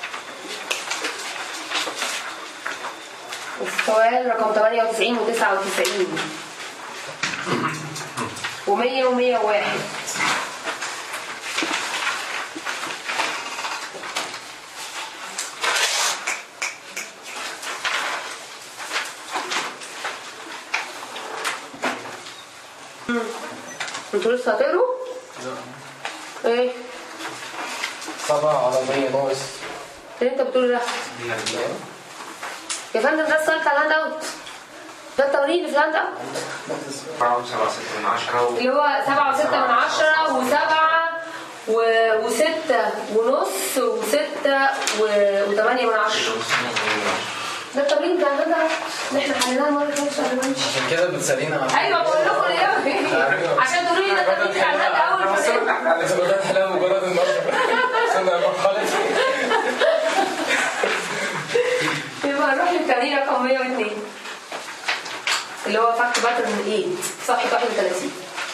السؤال رقم 98 و 99 و100 و101 مم. انتوا لسه هتقروا؟ ايه؟ سبعة على 100 ناقص اللي انت بتقول ده يا فندم ده السؤال بتاع الهاند اوت ده التمرين اللي في الهاند اوت أربعة وسبعة ستة من عشرة و- اللي هو سبعة وستة من عشرة وسبعة و... وستة ونص وستة و... وثمانية من عشرة ده التمرين بتاع الهاند اوت اللي احنا حليناه المرة اللي فاتت قبل ما نمشي عشان كده بتسألينا عن ايوه بقول لكم ايه عشان تقولوا لي ده التمرين بتاع الهاند اوت فاهم؟ إذا بدأت أحلام مجرد النظر عشان مرحلة يبقى نروح للتمرين رقم 102 اللي هو فاكت باترن 8 صفحة 31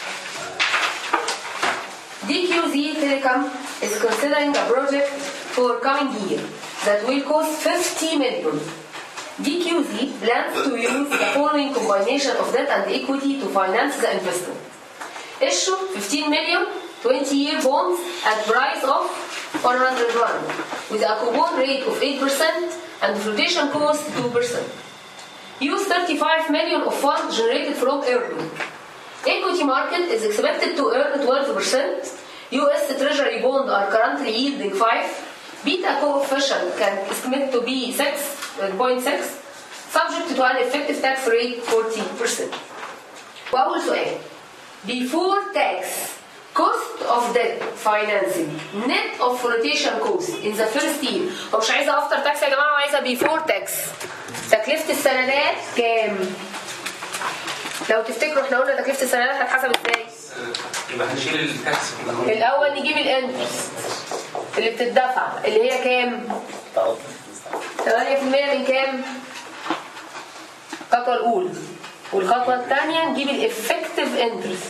DQZ Telecom is considering a project for coming year that will cost 50 million. DQZ plans to use the following combination of debt and equity to finance the investment. Issue 15 million 20-year bonds at price of 101 with a coupon rate of 8% and flotation cost 2%. Use 35 million of funds generated from earning. Equity market is expected to earn 12%. US Treasury bond are currently yielding 5. Beta coefficient can estimate to be 6.6 subject to an effective tax rate 14%. وأول سؤال before tax cost of debt financing net of flotation cost in the first year هو مش عايزه افتر تاكس يا جماعه وعايزه بيفور تاكس تكلفه السندات كام؟ لو تفتكروا احنا قلنا تكلفه السندات هتحسب ازاي؟ يبقى هنشيل التاكس في الأول. الاول نجيب الانترست اللي بتدفع اللي هي كام؟ 8% من كام؟ الخطوه الاولى والخطوه الثانيه نجيب الافكتيف انترست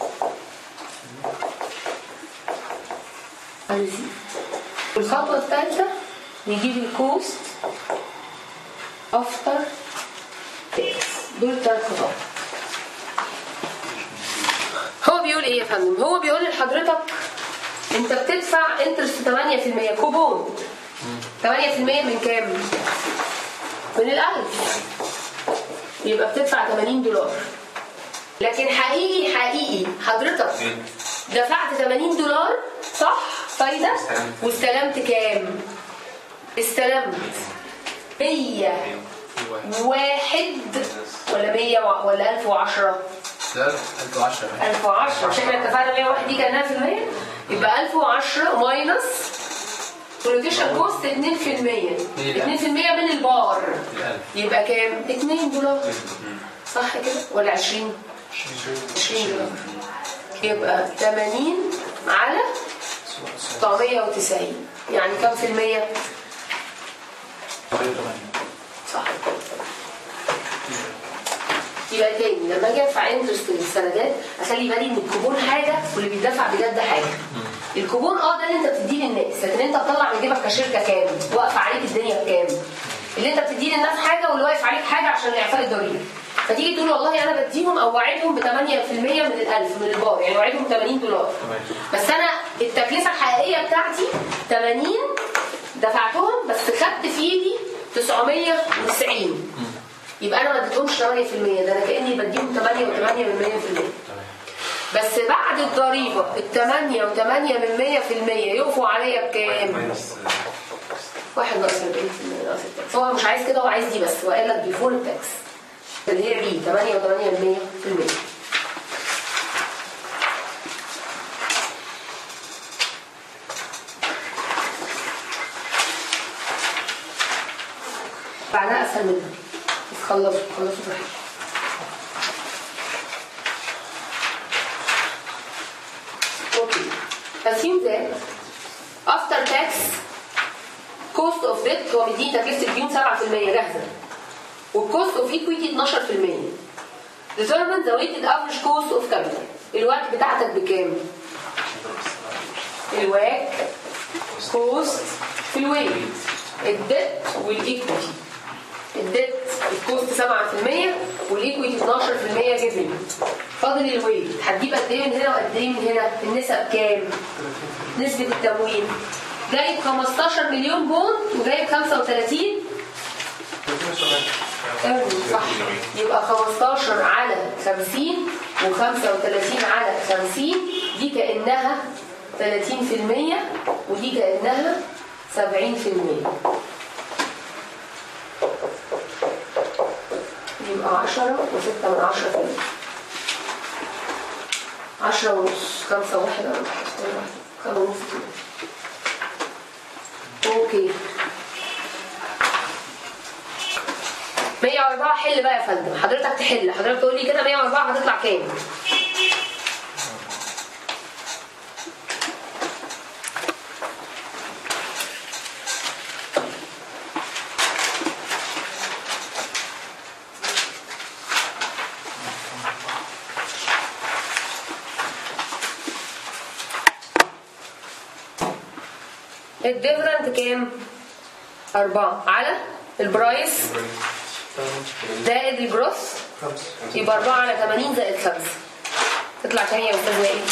والخطوه الثالثه نجيب الكوست افتر تاكس دول ثلاث خطوات هو بيقول ايه يا فندم؟ هو بيقول لحضرتك انت بتدفع انترست 8% كوبون 8% من كام؟ من الألف يبقى بتدفع 80 دولار لكن حقيقي حقيقي حضرتك دفعت 80 دولار صح فايدة واستلمت كام؟ استلمت 100 واحد ولا 100 ولا 1010 ده 1010 1010 مش احنا اتفقنا 101 دي كانها في المية يبقى 1010 ماينس بروتيشن كوست 2% 2% من البار يبقى كام؟ 2 دولار صح كده ولا 20 20 دولار يبقى 80 على 990 يعني كام في المية؟ صح يبقى تاني لما اجي ادفع انترست للسندات اخلي بالي ان الكوبون حاجه واللي بيدفع بجد حاجه الكوبون اه ده اللي انت بتديه للناس لكن انت بتطلع من جيبك كشركه كام واقفه عليك الدنيا بكام اللي انت بتديه للناس حاجه واللي واقف عليك حاجه عشان اعفاء الضريبه فتيجي تقول والله انا بديهم او وعدهم ب 8% من الالف من البار يعني وعدهم 80 دولار بس انا التكلفه الحقيقيه بتاعتي 80 دفعتهم بس خدت في ايدي 990 يبقى انا ما اديتهمش 8% ده انا كاني بديهم 8 و8 من 100% بس بعد الضريبه ال 8 و8 من 100% يقفوا عليا بكام؟ ماينس واحد ناقص 40% ناقص التاكس هو مش عايز كده هو عايز دي بس هو قال لك بيفور التاكس اللي هي بي 8 و8 من 100% بعدها اسهل منها بس خلصوا خلصوا براحتكم Okay. Assume that after tax cost of debt هو مديني تكلفة الديون 7% جاهزة والكوست اوف ايكويتي 12% determine the weighted average cost of capital الوقت بتاعتك بكام؟ الواك كوست في الويت الديت والايكويتي الديت الكوست 7% والايكويتي 12% جيفن فاضل الويت هتجيب قد ايه من هنا وقد ايه من هنا النسب كام؟ نسبة التمويل جايب 15 مليون بوند وجايب 35 earning صح يبقى 15 على 50 و35 على 50 دي كأنها 30% ودي كأنها 70% يبقى 10 و6 من 10 في المية. 10 ونص 5 واحد أربعة خمسة ونص اوكي 104 حل بقى يا فندم حضرتك تحل حضرتك تقول لي كده 104 هتطلع كام الديفرنت كام؟ أربعة على البرايس زائد الجروس يبقى 4 على 80 زائد 5 تطلع كام يا أستاذ وائل؟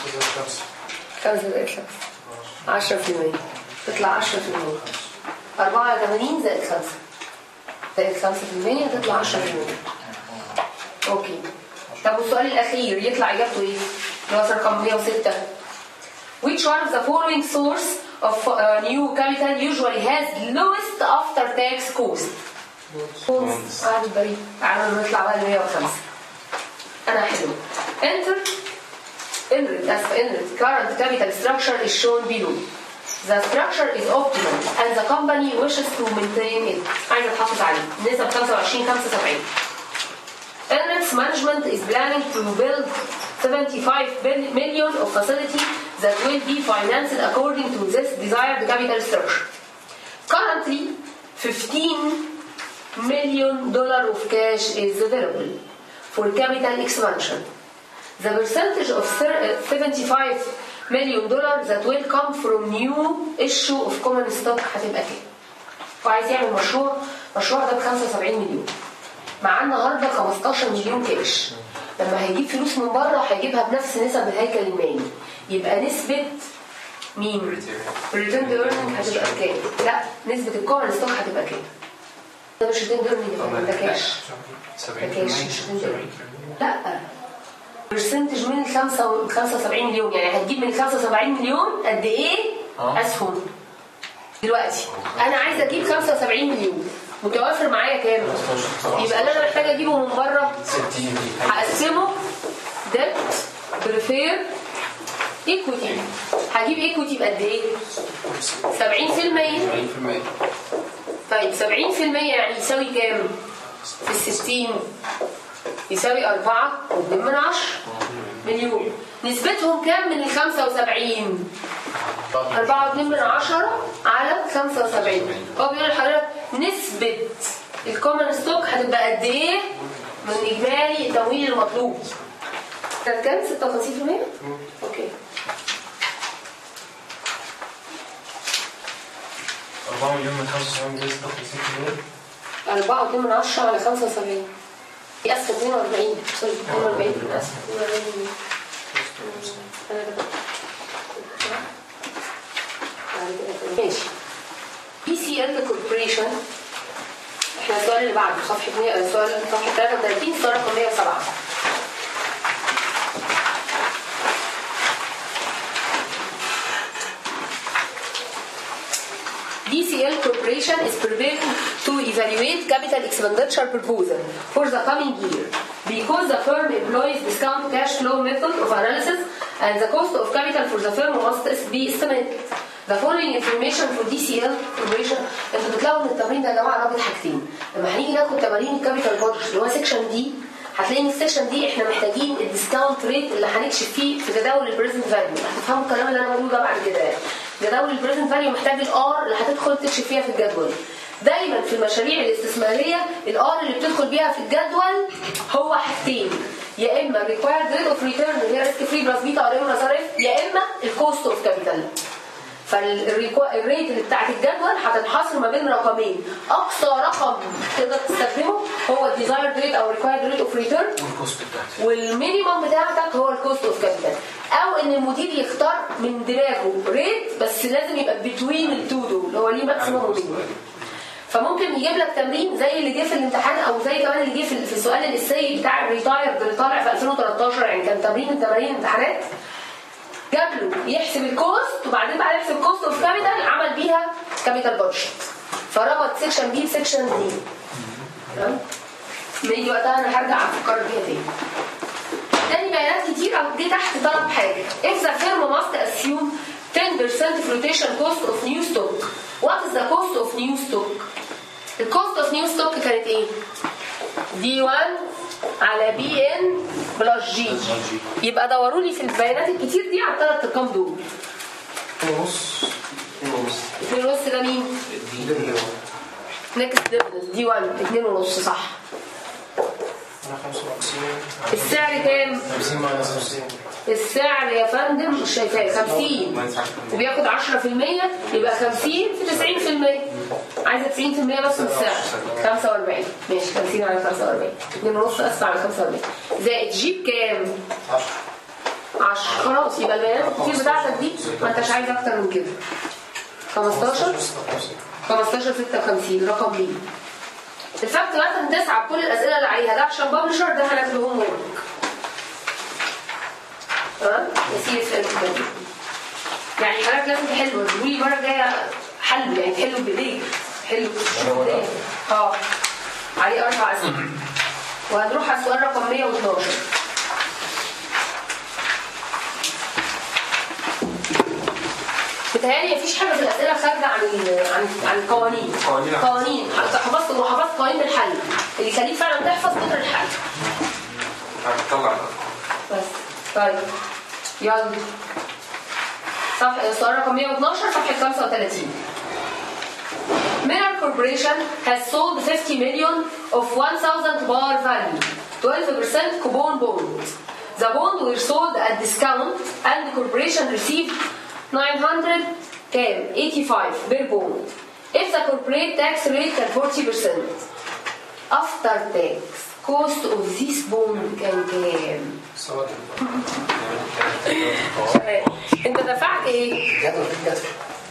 5 زائد 5 10% تطلع 10% 4 على 80 زائد 5 زائد 5% تطلع 10% اوكي طب والسؤال الأخير يطلع إجابته إيه؟ اللي هو رقم 106 Which one of the following source of uh, new capital usually has lowest after tax cost? قاعد بريء تعالوا نطلع بقى ل 105 انا حلو enter inlet as inlet current capital structure is shown below The structure is optimal and the company wishes to maintain it. عايزة تحافظ عليه. نسب 25 75. Emirates management is planning to build 75 bil- million of facility that will be financed according to this desired capital structure. Currently, 15 million dollar of cash is available for capital expansion. The percentage of thir- uh, 75 million dollar that will come from new issue of common stock هتبقى كام؟ وعايز يعمل مشروع مشروع ده ب 75 مليون معاه النهارده 15 مليون كاش لما هيجيب فلوس من بره هيجيبها بنفس نسب الهيكل المالي يبقى نسبة مين؟ الريتيرن ايرنينج هتبقى كام؟ لا نسبة الكومن ستوك هتبقى كام؟ ده مش ريتيرن ايرنينج ده كاش ده كاش مش ريتيرن ايرنينج لا برسنتج من ال 5 75 مليون يعني هتجيب من 75 مليون قد ايه آه. اسهم دلوقتي انا عايزه اجيب 75 مليون متوفر معايا كام يبقى اللي انا محتاجه اجيبه من بره 60 هقسمه ديت بريفير ايكويتي هجيب ايكويتي بقد ايه 70% 70% طيب 70% يعني يساوي كام في الستين يساوي أربعة واتنين من عشرة مليون نسبتهم كام من ال 75 أربعة واتنين من عشرة على 75 هو بيقول لحضرتك نسبة الكومن ستوك هتبقى قد إيه من إجمالي التمويل المطلوب كانت كام 56% أوكي 4 مليون من 75 جنيه 56 مليون أربعة واتنين من عشرة على خمسة وسبعين يقسم 42 سوري 42 يقسم 42 أنا كده. بعد كده ماشي بي سي ال كوربوريشن احنا السؤال اللي بعده صفحة 100 السؤال صفحة 33 السؤال رقم 107 DCL Corporation is preparing to evaluate capital expenditure proposal for the coming year because the firm employs discount cash flow method of analysis and the cost of capital for the firm must be estimated. The following information for DCL Corporation انتوا بتلاقوا ان التمرين ده يا جماعه رابط حاجتين لما هنيجي ناخد تمارين الكابيتال بادجت اللي هو سيكشن دي هتلاقي ان السيكشن دي احنا محتاجين الديسكاونت ريت اللي هنكشف فيه في جداول البريزنت فاليو هتفهموا الكلام اللي انا بقوله ده بعد كده يعني جداول البريزنت فاليو محتاج الار اللي هتدخل تكشف فيها في الجدول دايما في المشاريع الاستثماريه الار اللي بتدخل بيها في الجدول هو حاجتين يا اما ريكوايرد ريت اوف ريتيرن اللي هي ريسك فري بلس بيتا ار ام مصاريف يا اما الكوست اوف كابيتال فالريت اللي بتاعت الجدول هتنحصر ما بين رقمين اقصى رقم تقدر تستخدمه هو الديزايرد ريت او ريكوايرد ريت اوف ريتيرن والكوست بتاعتي والمينيمم بتاعتك هو الكوست اوف كابيتال او ان المدير يختار من دماغه ريت بس لازم يبقى بتوين التو دول اللي هو ليه ماكسيمم ومينيمم فممكن يجيب لك تمرين زي اللي جه في الامتحان او زي كمان اللي جه في في سؤال الاساي بتاع الريتايرد اللي طالع في 2013 يعني كان تمرين من تمارين الامتحانات جاب له يحسب الكوست وبعدين بعد يحسب الكوست اوف كابيتال عمل بيها كابيتال بادجت فربط سيكشن بي بسيكشن دي تمام لما يجي وقتها انا هرجع افكر بيها تاني تاني بيانات كتير أو جه تحت طلب حاجه if the firm must assume 10% flotation cost of new stock what is the cost of new stock الكوست اوف نيو ستوك كانت ايه دي 1 على بي ان بلس جي يبقى دوروا لي في البيانات الكتير دي على الثلاث ارقام دول ونص ونص اتنين ونص ده مين؟ نكست ديفيدنس دي 1 اتنين ونص صح انا 55 السعر كام؟ 50 ماينس 50 السعر يا فندم مش شايفاه 50 وبياخد 10% يبقى 50 في 90% عايزه 90% بس من السعر 45 ماشي 50 على 45 2 ونص اسف على 45 زائد جيب كام؟ 10 خلاص يبقى البيانات الكتير بتاعتك دي ما انتش عايز اكتر من كده 15 15 56 رقم مين؟ الفاكت مثلا تسعة بكل الاسئله اللي عليها ده عشان ببلشر ده هناكلهم ورك تمام يسير في الكتاب يعني حضرتك لازم تحلوا قولي المره الجايه حل يعني تحلوا بايديك حلوا شوفوا ايه اه عليه اربع اسئله وهنروح على السؤال رقم 112 بتهيألي مفيش حاجه في الاسئله خارجه عن ال- عن عن القوانين قوانين. قوانين حتى حفظت وحفظت قوانين الحل اللي يخليك فعلا تحفظ قدر الحل هتطلع بس طيب يلا صفحة السؤال رقم 112 صفحة 35 Miller Corporation has sold 50 million of 1000 bar value 12% coupon bond. The bond were sold at discount and the corporation received 900 كام 85 per bond. If the corporate tax rate at 40% after tax cost of this bond كان كام؟ سواء انت دفعت ايه؟ جدول في الجدول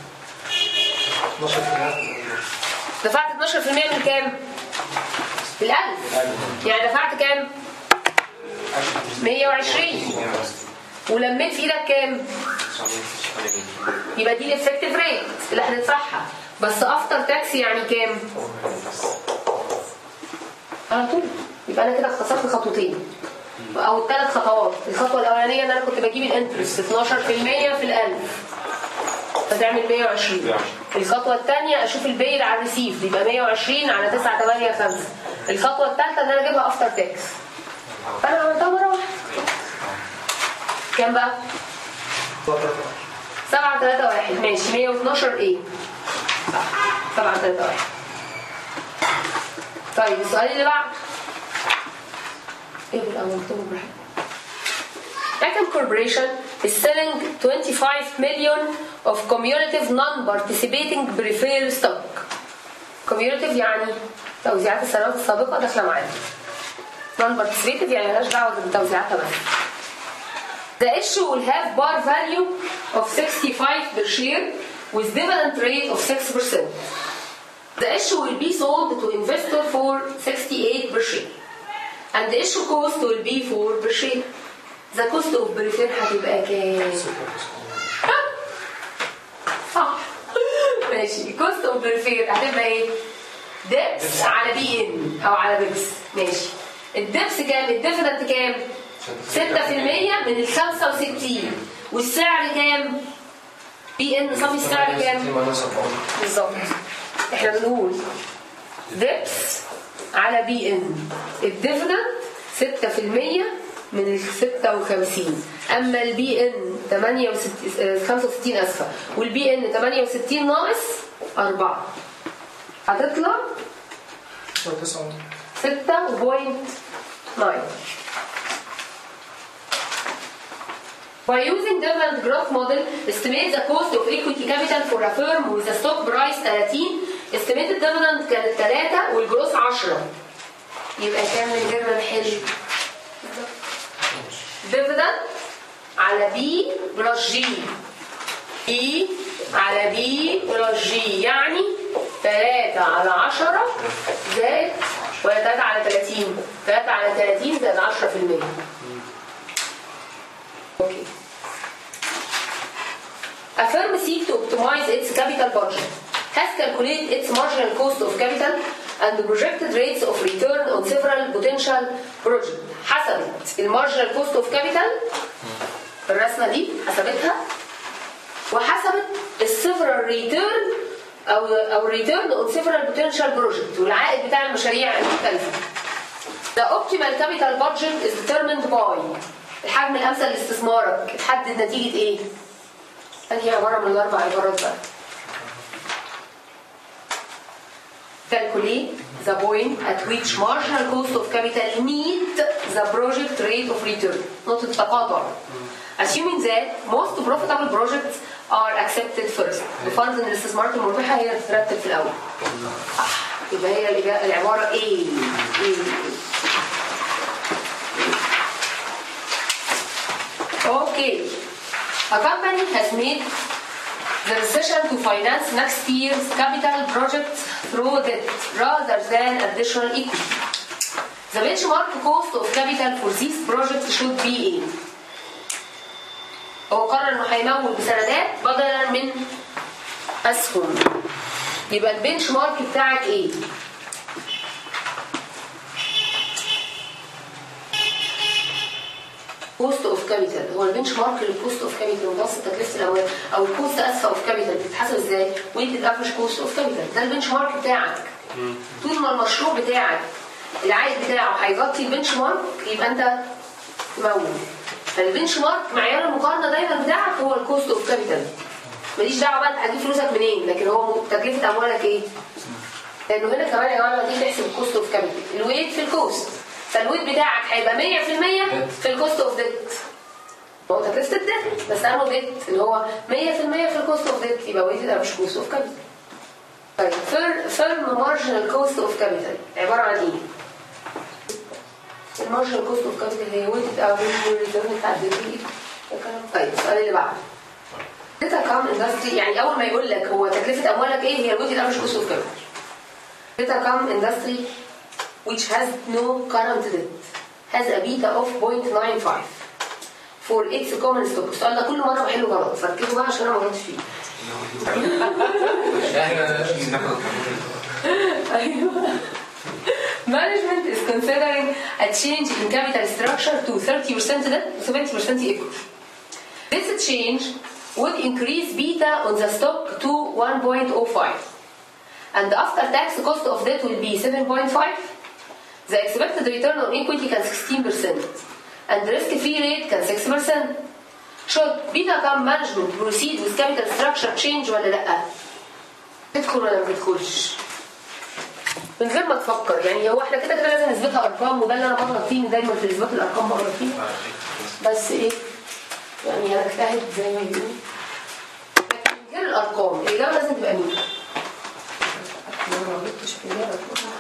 12 دفعت 12% من كام؟ الألف يعني دفعت كام؟ 120 ولميت في ايدك كام؟ يبقى دي الافكتيف ريت اللي هندفعها بس افتر تاكس يعني كام؟ على طول يبقى انا كده اختصرت خطوتين او الثلاث خطوات الخطوه الاولانيه ان انا كنت بجيب الانترست 12% في الالف فتعمل 120 الخطوه الثانيه اشوف البيد على الريسيف يبقى 120 على 9 8 5 الخطوه الثالثه ان انا اجيبها افتر تاكس فانا عملتها مره واحده كام بقى؟ 7 3 1 ماشي 112 ايه؟ صح 7 3 1 طيب السؤال اللي بعده ايه بالاول اكتبه براحتك Atom Corporation is selling 25 million of cumulative non-participating preferred stock. Cumulative يعني توزيعات السنوات السابقة داخلة معانا. Non-participative يعني مالهاش دعوة بتوزيعاتها بس. The issue will have bar value of 65 per share with dividend rate of 6%. The issue will be sold to investor for 68 per share. And the issue cost will be 4 per share. The cost of prefer هتبقى كام؟ صح ماشي cost of prefer هتبقى ايه؟ دبس على بي ان او على بيبس ماشي الدبس كام؟ الديفيدنت كام؟ 6% من ال 65 والسعر كام؟ بي ان صافي السعر كام؟ ماينس 4 بالظبط احنا بنقول دبس على بي ان الديفيدنت 6% من ال 56 اما البي ان 68 آه، 65 اسفه والبي ان 68 ناقص 4 هتطلع 6.9 By using dividend growth model, estimate the cost of equity capital for a firm with a stock price 30 estimated dividend كانت 3 والجروس 10 يبقى كام من غير ما نحل dividend على بي بلس جي اي على بي بلس جي يعني 3 على 10 زائد ولا 3 على 30 3 على 30 زائد 10% اوكي A firm seeks to optimize its capital budget, has calculated its marginal cost of capital and the projected rates of return on several potential projects. حسبت المارجنال كوست اوف كابيتال الرسمه دي حسبتها وحسبت السيفرال ريتيرن او او ريتيرن اون سيفرال بوتنشال بروجكت والعائد بتاع المشاريع المختلفه. The optimal capital budget is determined by الحجم الامثل لاستثمارك تحدد نتيجه ايه؟ هذه عباره من الاربع عبارات بقى. Calculate the point at which marginal cost of capital meet the project rate of return. نقطة تقاطع. Assuming that most profitable projects are accepted first. بفرض ان الاستثمارات المربحة هي اللي تترتب في الأول. صح. يبقى هي الإجا- العبارة ايه؟ ايه؟ Okay. A company has made the decision to finance next year's capital project through debt rather than additional equity. The benchmark cost of capital for this project should be ايه؟ هو قرر انه هيمول بسندات بدلا من اسهم. يبقى البنش مارك بتاعك ايه؟ كوست اوف كابيتال هو البنش مارك للكوست اوف كابيتال متوسط تكلفه الاموال او الكوست اسفه اوف كابيتال بتتحسب ازاي؟ ويتد افريج كوست اوف كابيتال ده البنش مارك بتاعك طول ما المشروع بتاعك العائد بتاعه هيغطي البنش مارك يبقى انت تمول فالبنش مارك معيار المقارنه دايما بتاعك هو الكوست اوف كابيتال ماليش دعوه بقى انت هتجيب فلوسك منين لكن هو تكلفه اموالك ايه؟ لانه هنا كمان يا جماعه لما تيجي تحسب الكوست اوف كابيتال الويت في الكوست فالويت بتاعك هيبقى 100% في الكوست اوف ديت هو تكلفه الديت بس انا ديت اللي هو 100% في الكوست اوف ديت يبقى ويت ده مش كوست اوف كابيتال طيب فيرم مارجنال كوست اوف كابيتال عباره عن ايه؟ المارجنال كوست اوف كابيتال هي ويتد او الريتيرن بتاع الديت طيب السؤال اللي بعده داتا كام اندستري يعني اول ما يقول لك هو تكلفه اموالك ايه هي الويتد افريج كوست اوف كابيتال داتا كام اندستري which has no current debt has a beta of 0.95 for its common stock السؤال ده كل مره بحله غلط فركزوا بقى عشان انا ما غلطتش فيه ايوه Management is considering a change in capital structure to 30% debt 70% equity. This change would increase beta on the stock to 1.05 and after tax cost of debt will be 7.5 the expected return on equity can 16% and the risk free rate can 6% should beta come management proceed with capital structure change ولا لا تدخل ولا ما تدخلش من غير ما تفكر يعني هو احنا كده كده لازم نثبتها ارقام وده اللي انا بغلط فيه دايما في اثبات الارقام بغلط فيه بس ايه يعني هنجتهد زي ما يقولوا لكن من غير الارقام الاجابه لازم تبقى مين؟ أنا ما غلطتش في الاجابه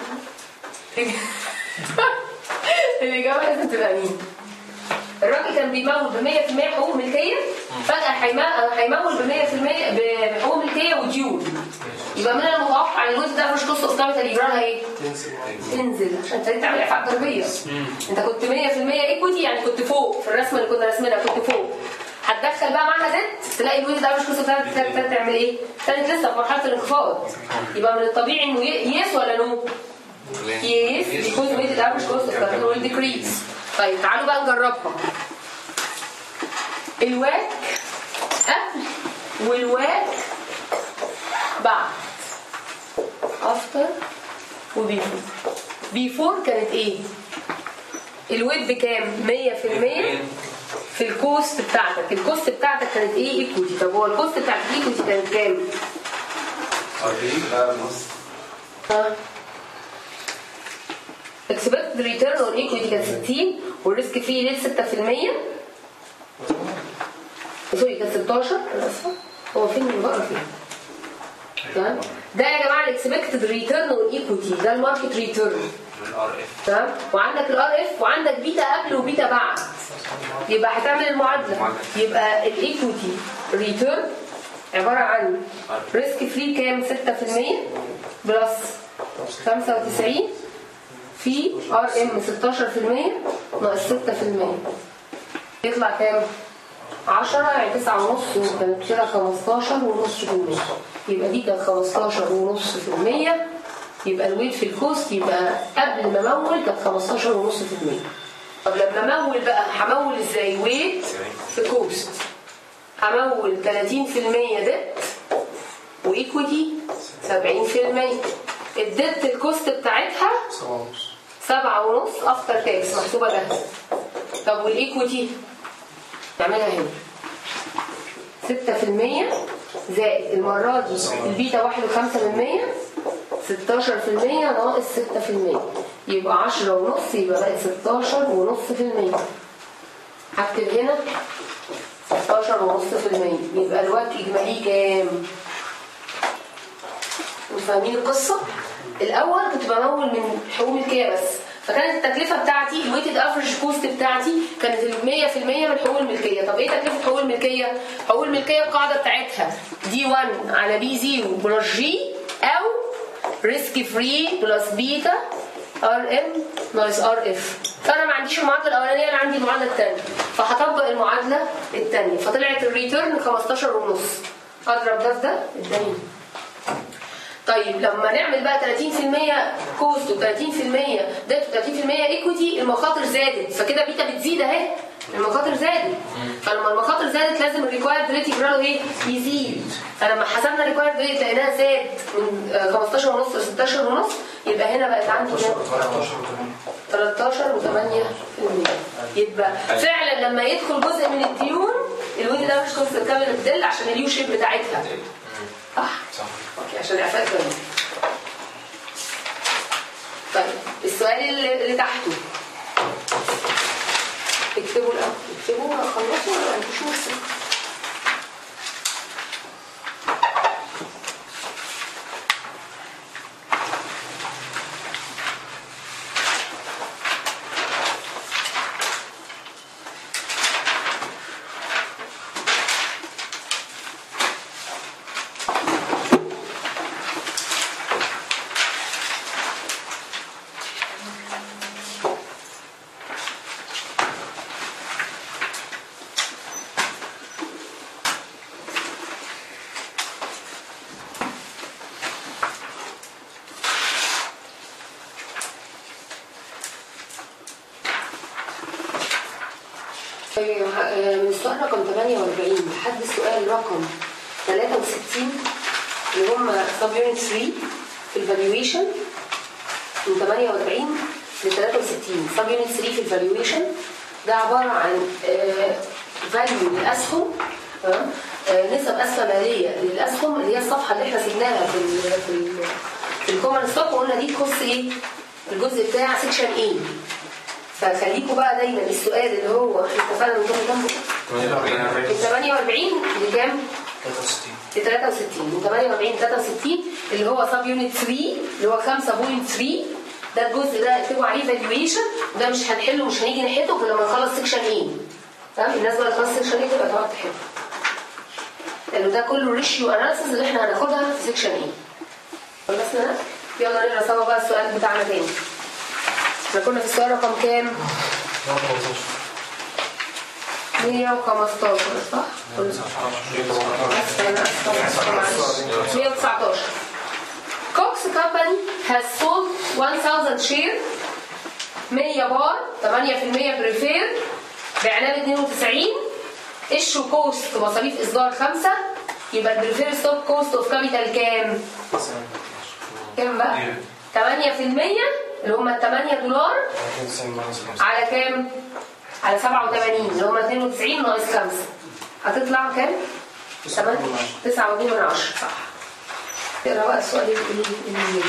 الإجابة لازم تبقى مين؟ الراجل كان بيمول ب 100% حقوق ملكية فجأة هيم- هيمول ب 100% ب- بحقوق ملكية وديون يبقى من المتوقع ان الجزء ده مش كوست اوف كابيتال يجرى لها ايه؟ تنزل عشان انت تعمل افعال ضريبيه انت كنت 100% ايكوتي يعني كنت فوق في الرسمه اللي كنا راسمينها كنت فوق هتدخل بقى معاها زد تلاقي الويت ده مش كوست اوف كابيتال تعمل ايه؟ كانت لسه في مرحله الانخفاض يبقى من الطبيعي انه يس ولا نو؟ Yes, because weighted average cost of capital will decrease. طيب تعالوا بقى نجربها. الواك قبل والواك بعد. after وبيفور. بيفور كانت ايه؟ الويت بكام؟ 100% في الكوست بتاعتك، الكوست بتاعتك كانت ايه؟ ايكوتي، طب هو الكوست بتاعت الايكوتي كانت كام؟ ها؟ اكسبكت ريتيرن اون ايكويتي كانت 60 والريسك فري ريت 6% سوري كانت 16 انا اسفه هو فين اللي بقرا فين؟ تمام ده يا جماعه الاكسبكتد ريتيرن اون ايكويتي ده الماركت ريتيرن الار اف تمام وعندك الار اف وعندك بيتا قبل وبيتا بعد يبقى هتعمل المعادله يبقى الايكويتي ريتيرن عباره عن ريسك فري كام 6% بلس 95 في ار ام 16% ناقص 6% يطلع كام 10 يعني 9 ونص كانت كده 15 ونص في المية يبقى دي كانت 15 ونص في المية يبقى الويت في الكوست يبقى قبل ما امول كانت 15 ونص في المية طب لما امول بقى همول ازاي ويت في كوست همول 30% ديت وايكويتي 70% الديت الكوست بتاعتها سبعة ونص افتر تاكس محسوبة ده طب والايكويتي نعملها هنا ستة في المية زائد المرة دي البيتا واحد وخمسة من مية ستاشر في المية ناقص ستة في المية يبقى عشرة ونص يبقى بقت ستاشر ونص في المية هكتب هنا ستاشر ونص في المية يبقى الوقت إجمالي كام؟ انتوا فاهمين القصة؟ الأول كنت بمول من حقوق ملكية بس فكانت التكلفة بتاعتي الويتد افريج كوست بتاعتي كانت ال 100% من حقوق الملكية طب ايه تكلفة حقوق الملكية؟ حقوق الملكية القاعدة بتاعتها دي 1 على بي 0 بلس جي أو ريسك فري بلس بيتا ار ام ناقص ار اف فانا ما عنديش المعادله الاولانيه انا عندي المعادله الثانيه فهطبق المعادله الثانيه فطلعت الريتيرن 15 ونص اضرب ده في ده اداني طيب لما نعمل بقى 30% كوست و30% ديت و30% ايكويتي المخاطر زادت فكده بيتا بتزيد اهي المخاطر زادت فلما المخاطر زادت لازم الريكوايرد ريت يجرى له ايه؟ يزيد فلما حسبنا الريكوايرد ريت لقيناها زاد من آه، 15 ونص ل 16 ونص يبقى هنا بقت عندي كام؟ 13 و8% يبقى فعلا لما يدخل جزء من الديون الويل ده مش كونست كامل الدل عشان اليو شيب بتاعتها صح؟ صح اوكي عشان عفاك بني طيب السؤال اللي, اللي تحته اكتبوا الاول اكتبوا خلصوا ولا انتوا شو مرسل طيب، آه، من السؤال رقم 48 لحد السؤال رقم 63 اللي هم سب يونت 3 في الفالويشن من 48 ل 63 سب يونت 3 في الفالويشن ده عباره عن فاليو للاسهم تمام؟ آه، نسب اسهم ماليه للاسهم اللي هي الصفحه اللي احنا سيبناها في ال في ال في الكومن ستوك وقلنا دي تخص ايه؟ الجزء بتاع سيكشن ايه فخليكوا بقى دايما السؤال اللي هو اتفقنا من كام كام من 48 لكام؟ 63 ل 63 من 48 ل 63 اللي هو سب يونت 3 اللي هو 5.3 ده الجزء ده اكتبوا عليه فالويشن وده مش هنحله مش هنيجي نحله غير لما نخلص سيكشن ايه تمام الناس بقى تخلص سيكشن ايه تبقى تقعد تحله لانه ده كله ريشيو اناليسيس اللي احنا هناخدها في سيكشن ايه خلصنا يلا نقرا سوا بقى السؤال بتاعنا تاني احنا كنا في السؤال رقم كام؟ 115 صح؟ أسفة، أنا أسفة، معلش. 119 كوكس كمباني has sold 1000 share 100 بار 8% بريفير بعناب 92 ايشو كوست مصاريف اصدار 5 يبقى البريفير ستوك كوست اوف كابيتال كام؟ كام بقى؟ 8% اللي هم 8 دولار على كام؟ على 87 اللي هم 92 ناقص 5 هتطلع كام؟ 8 9 من 10 صح اقرا بقى السؤال اللي اللي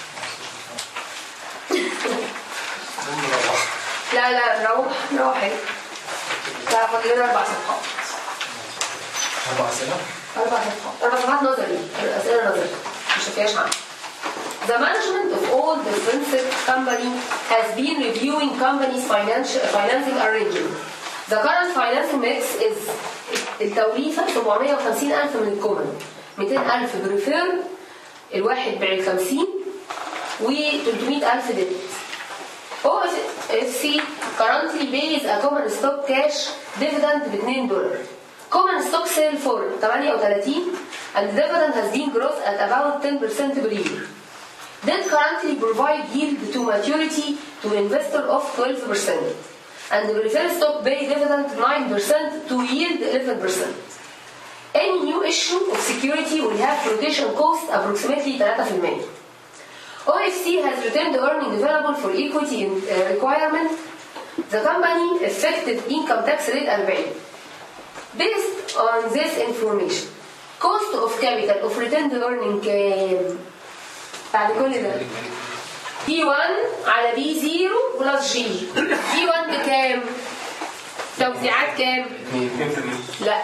لا لا نروح نروح هيك. لا فاضل لنا اربع صفحات أربع أسئلة اربع صفحات اربع صفحات نظري اسئله نظري مش فيهاش عنها The management of all the defensive company has been reviewing company's financial financing arrangement. The current financing mix is التوليفه 750000 من الكومن 200000 بريفير الواحد بيع ال 50 و 300000 ديت هو اف سي currently pays a common stock cash dividend ب 2 دولار common stock sale for 38 and dividend has been growth at about 10% per year Debt currently provide yield to maturity to investor of 12% and the preferred stock pay dividend 9% to yield 11%. Any new issue of security will have flotation cost approximately 3%. OFC has retained earning available for equity in, uh, requirement. The company effective income tax rate 40. Based on this information, cost of capital of retained earning كام؟ بعد كل ده بي 1 على بي 0 بلس جي بي 1 بكام؟ توزيعات كام؟ لا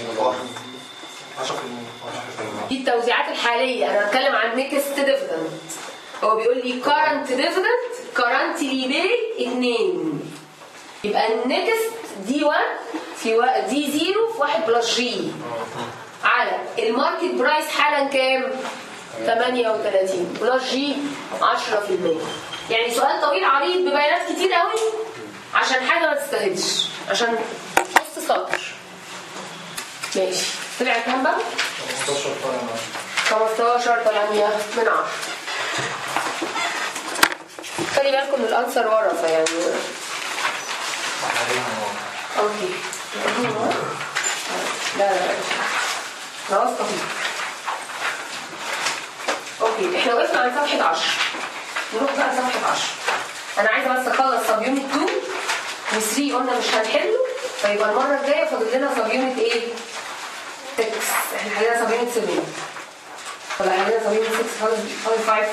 10% دي التوزيعات الحالية أنا بتكلم عن نيكست ديفيدند هو بيقول لي كارنت ديفيدند كارنتلي بي 2 يبقى النيكست دي 1 في و... دي 0 في 1 بلس جي على الماركت برايس حالا كام؟ 38 بلس جي 10% يعني سؤال طويل عريض ببيانات كتير قوي عشان حاجه ما تستاهلش عشان نص سطر ماشي طلع كام بقى؟ 15 8 من 10 خلي بالكم من الانسر ورا فيعني اوكي لا لا لا انا واثقه فيك اوكي احنا وقفنا عند صفحه 10 نروح بقى لصفحه 10 انا عايزه بس اخلص سب يونت 2 و3 قلنا مش هنحله فيبقى المره الجايه فاضل لنا سب يونت ايه؟ 6 احنا حلينا سب يونت 7 ولا حلينا سب يونت 6 فاضل فاضل 5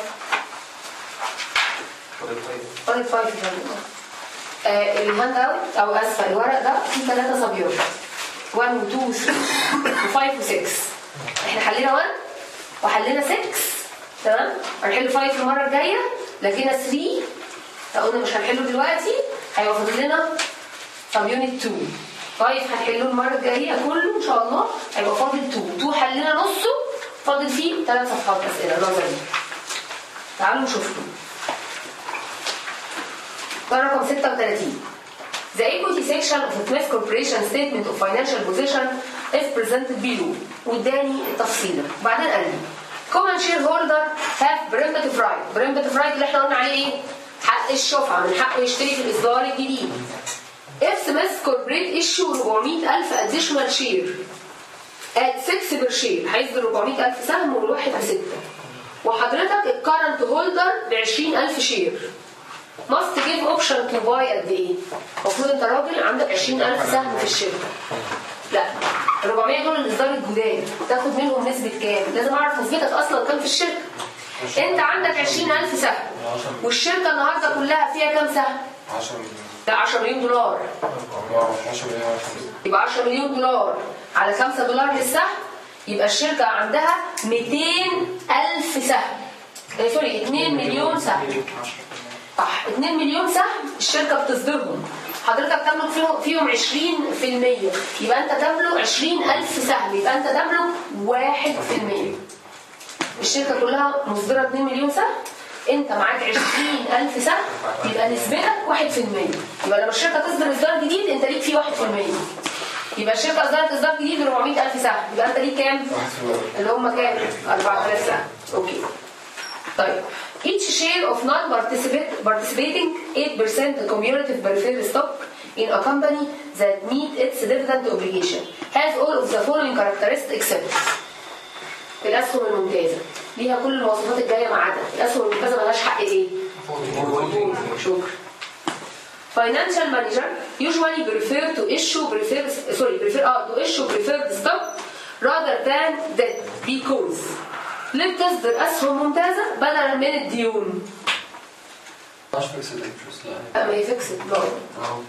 فاضل 5 آه الهاند اوت او اسفل الورق ده فيه ثلاثه سب يونت 1 و 2 و 3 و 5 و 6 احنا حلينا 1 وحلينا 6 تمام هنحل 5 المره الجايه لقينا 3 لو قلنا مش هنحله دلوقتي هيبقى فاضل لنا سب يونت 2 5 هنحله المره الجايه كله ان شاء الله هيبقى فاضل 2 2 حلينا نصه فاضل فيه ثلاث صفحات اسئله نظري تعالوا نشوفهم سؤال رقم 36 The equity section of the Smith Corporation statement of financial position is presented below واداني التفصيلة وبعدين قال لي common shareholder have prerogative right prerogative right اللي احنا قلنا عليه ايه؟ حق الشفعة من حقه يشتري في الإصدار الجديد if Smith Corporate issue 400000 additional share at 6 per share هيصدر 400000 سهم والواحد بستة وحضرتك الكرنت هولدر ب 20000 شير must give option to buy قد ايه؟ المفروض انت راجل عندك 20000 سهم في الشركه. لا ال 400 دول الاصدار الجداد تاخد منهم نسبه كام؟ لازم اعرف نسبتك اصلا كام في الشركه. انت عندك 20000 سهم والشركه النهارده كلها فيها كام سهم؟ 10 مليون ده 10 مليون دولار 12 مليون يبقى 10 مليون دولار على 5 دولار للسهم يبقى الشركه عندها 200000 سهم آه، سوري 2 مليون سهم صح 2 مليون سهم الشركه بتصدرهم حضرتك تملك فيهم فيهم 20% يبقى انت تملك 20000 سهم يبقى انت تملك 1% الشركه كلها مصدره 2 مليون سهم انت معاك 20000 سهم يبقى نسبتك 1% يبقى لما الشركه تصدر اصدار جديد انت ليك فيه 1% يبقى الشركه اصدرت اصدار جديد ب 400000 سهم يبقى انت ليك كام؟ اللي هم كام؟ 4000 سهم اوكي طيب each share of non participate, participating 8% cumulative preferred stock in a company that meet its dividend obligation has all of the following characteristics except الاسهم الممتازه ليها كل المواصفات الجايه ما عدا الاسهم الممتازه ملهاش حق ايه؟ شكرا Financial manager usually prefer to issue prefer sorry prefer اه to issue preferred stock rather than debt because ليه بتصدر اسهم ممتازه بدلا من الديون؟ مش فيكس الانترست لا لا ما هي فيكسد برضه أهو.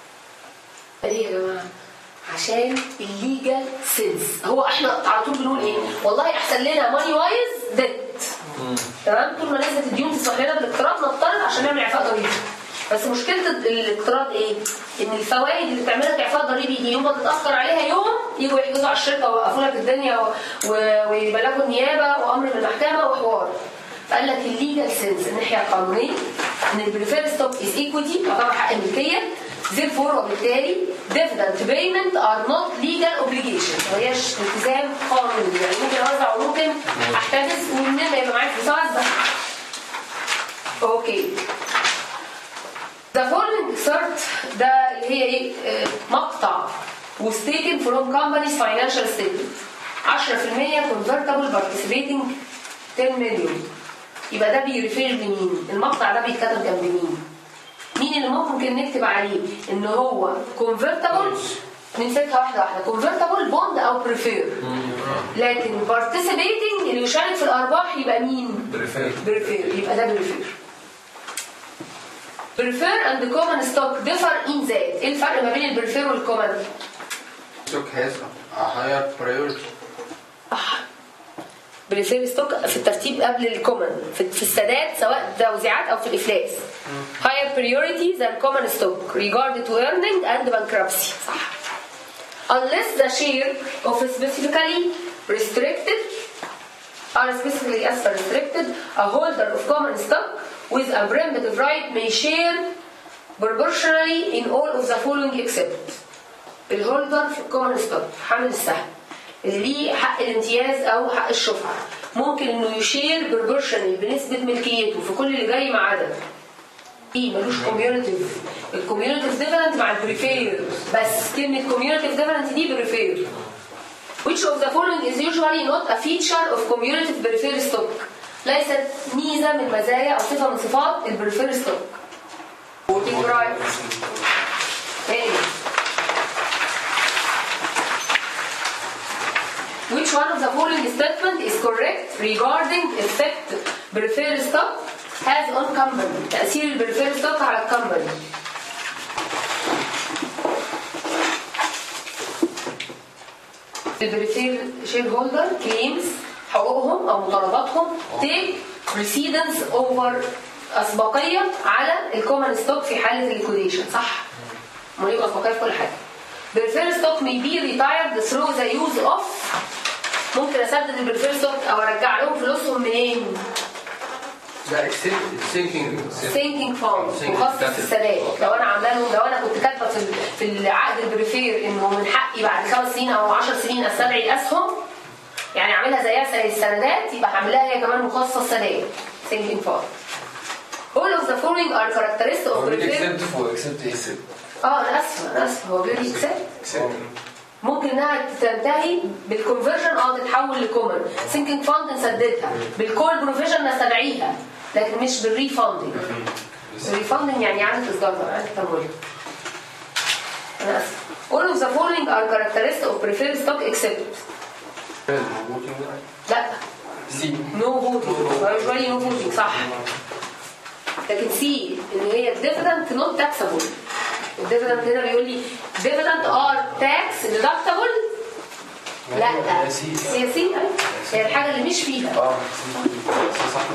ليه يا جماعه؟ عشان الليجال سينس هو احنا على طول بنقول ايه؟ والله احسن لنا ماني وايز ديت تمام؟ طول ما نسبه الديون تسمح لنا بالاقتراض نقترض عشان نعمل اعفاء ضريبي بس مشكله الاقتراض ايه؟ ان الفوائد اللي بتعملها كاعفاء ضريبي دي يوم ما تتاخر عليها يوم يجوا يحجزوا على الشركه ويوقفوا لك الدنيا و- و- ويبلغوا النيابه وامر من المحكمه وحوار فقال لك الليجال سنس الناحيه القانونيه ان البريفير ستوك از ايكويتي تعتبر حق ملكيه therefore وبالتالي dividend payment are not legal obligation ما هياش التزام قانوني يعني ممكن اوزع وممكن احتفظ ومن ما يبقى معايا فلوس اوزع اوكي The following excerpt ده اللي هي ايه آه، مقطع was taken from company's financial statement 10% convertible participating 10 مليون يبقى ده بيريفير لمين؟ المقطع ده بيتكتب جنب مين؟ مين اللي ممكن نكتب عليه ان هو convertible نمسكها واحده واحده convertible bond او prefer لكن participating اللي يشارك في الارباح يبقى مين؟ بريفير بريفير يبقى ده بريفير بريفير اند كومن ستوك ديفر ان ذات ايه الفرق ما بين البريفير والكومن؟ stock has a higher priority. بريفير ستوك في الترتيب قبل الكومن في, في السداد سواء توزيعات او في الافلاس higher priority than common stock regarded to earning and bankruptcy صح unless the share of specifically restricted are specifically as restricted a holder of common stock with a preemptive right may share proportionally in all of the following except الهولدر في الكومن ستوك حامل السهم اللي ليه حق الامتياز او حق الشفعه ممكن انه يشير بروبورشنال بنسبه ملكيته في كل اللي جاي ما عدا ايه ملوش كوميونيتيف الكوميونيتيف ديفرنت مع البريفير بس كلمه كوميونيتيف ديفرنت دي بريفير which of the following is usually not a feature of cumulative peripheral stock ليست ميزة من مزايا أو صفة من صفات البريفير ستوك voting rights تاني Which one of the following statement is correct regarding effect preferred stock has on company تأثير البريفير ستوك على الكمباني البريفير شير هولدر كليمز حقوقهم او مطالباتهم take precedence over اسبقيه على الكومن ستوك في حاله الليكوديشن صح؟ امال يبقى اسبقيه في كل حاجه بريفير ستوك may be retired through the use of ممكن اسدد البريفير ستوك او ارجع لهم فلوسهم منين؟ ده thinking ثينكينج فاند مخصص السداد لو انا عامله لهم لو انا كنت كاتبه في في العقد البريفير انه من حقي بعد خمس سنين او 10 سنين استدعي الاسهم يعني اعملها زيها زي السندات يبقى هعملها هي كمان مخصص سداد ثينكينج فاند All of the following are characteristics of preferred اكسبت فوق اكسبت ايه اه انا اسفه انا اسفه هو بيقول لي accept ممكن انها تنتهي بالكونفرجن اه تتحول لكومن ثينكينج فاند نسددها بالكول بروفيجن نستدعيها لكن مش بالريفاندنج الريفاندنج يعني اعاده اصدارها اعاده تمويلها انا اسف All of the following are characteristics of preferred stock except لا سي نو فوتنج usually نو فوتنج صح لكن سي ان هي الديفيدنت نوت تاكسبل الديفيدنت هنا بيقول لي ديفيدنت ار تاكس ديدكتبل لا هي سي. هي سي أيوة. هي الحاجه اللي مش فيها اه سي صح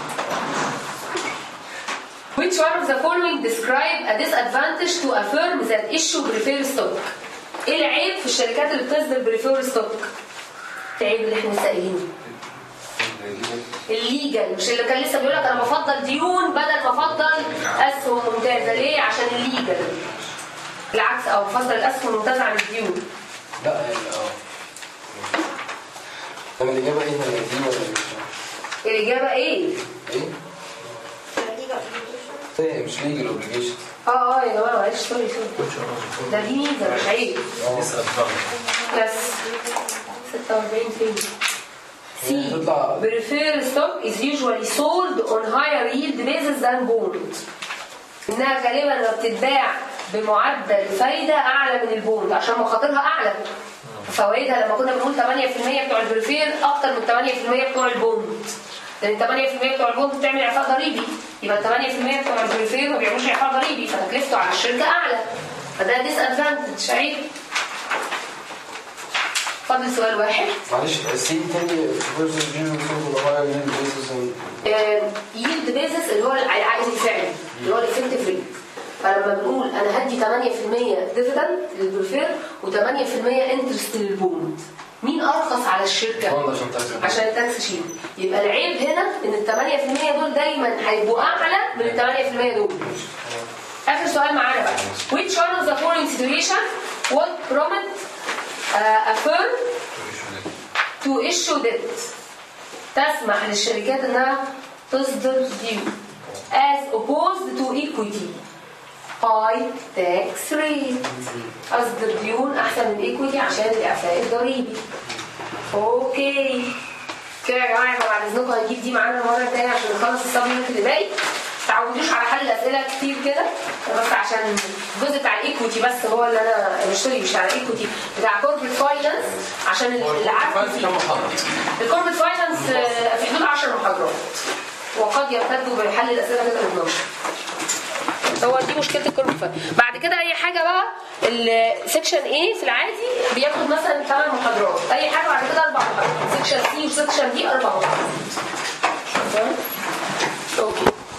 Which one of the following describe a disadvantage to a firm that issue preferred stock؟ ايه العيب في الشركات اللي بتصدر بريفير ستوك؟ العيب اللي احنا لسه قايلينه الليجل مش اللي كان لسه بيقول لك انا بفضل ديون بدل ما افضل اسهم ممتازه ليه؟ عشان الليجل بالعكس او بفضل الاسهم الممتازه عن الديون لا يعني اه طب الاجابه ايه هنا دي ولا مش الاجابه ايه؟ ايه؟ ايه مش ليجل اوبليجيشن اه اه يا جماعه معلش سوري سوري ده دي ميزه مش عيب بس 46 فين سي تطلع- preferred stock is usually sold on higher yield basis than bond انها غالبا لما بتتباع بمعدل فايده اعلى من البوند عشان مخاطرها اعلى فوائدها لما كنا بنقول 8% بتوع البريفير اكتر من 8% بتوع البوند لان 8% بتوع البوند بتعمل اعفاء ضريبي يبقى ال 8% بتوع البريفير ما بيعملوش اعفاء ضريبي فتكلفته على الشركه اعلى فده ديس ادفانتج عيب فاضل سؤال واحد معلش سي تاني فيرسز جيرو فور هاير ييلد بيزنس ييلد بيزس اللي هو العائد الفعلي اللي هو الافكتيف ريت فلما بنقول انا هدي 8% ديفيدند للبريفير و8% انترست للبوند مين ارخص على الشركه؟ بوند عشان تاكس عشان التاكس شيل يبقى العيب هنا ان ال 8% دول دايما هيبقوا اعلى من ال 8% دول اخر سؤال معانا بقى which one of the following situation would prompt uh, a firm to issue debt تسمح للشركات انها تصدر ديون as opposed to equity high tax rate اصدر ديون احسن من الايكويتي عشان الاعفاء الضريبي اوكي كده يا جماعه يبقى بعد اذنكم هنجيب دي معانا المره الجايه عشان نخلص السبلمنت اللي باقي تعودوش على حل اسئله كتير كده بس عشان الجزء بتاع الايكويتي بس هو اللي انا مش سوري مش على الايكويتي بتاع كوربريت فاينانس عشان العقد فيه كم محاضرة؟ الكوربريت فاينانس آه، في حدود 10 محاضرات وقد يمتد بحل الاسئله كده ل 12 هو دي مشكله الكوربريت فاينانس بعد كده اي حاجه بقى السكشن ايه في العادي بياخد مثلا 8 محاضرات اي حاجه بعد كده اربع محاضرات سكشن سي وسكشن دي اربع محاضرات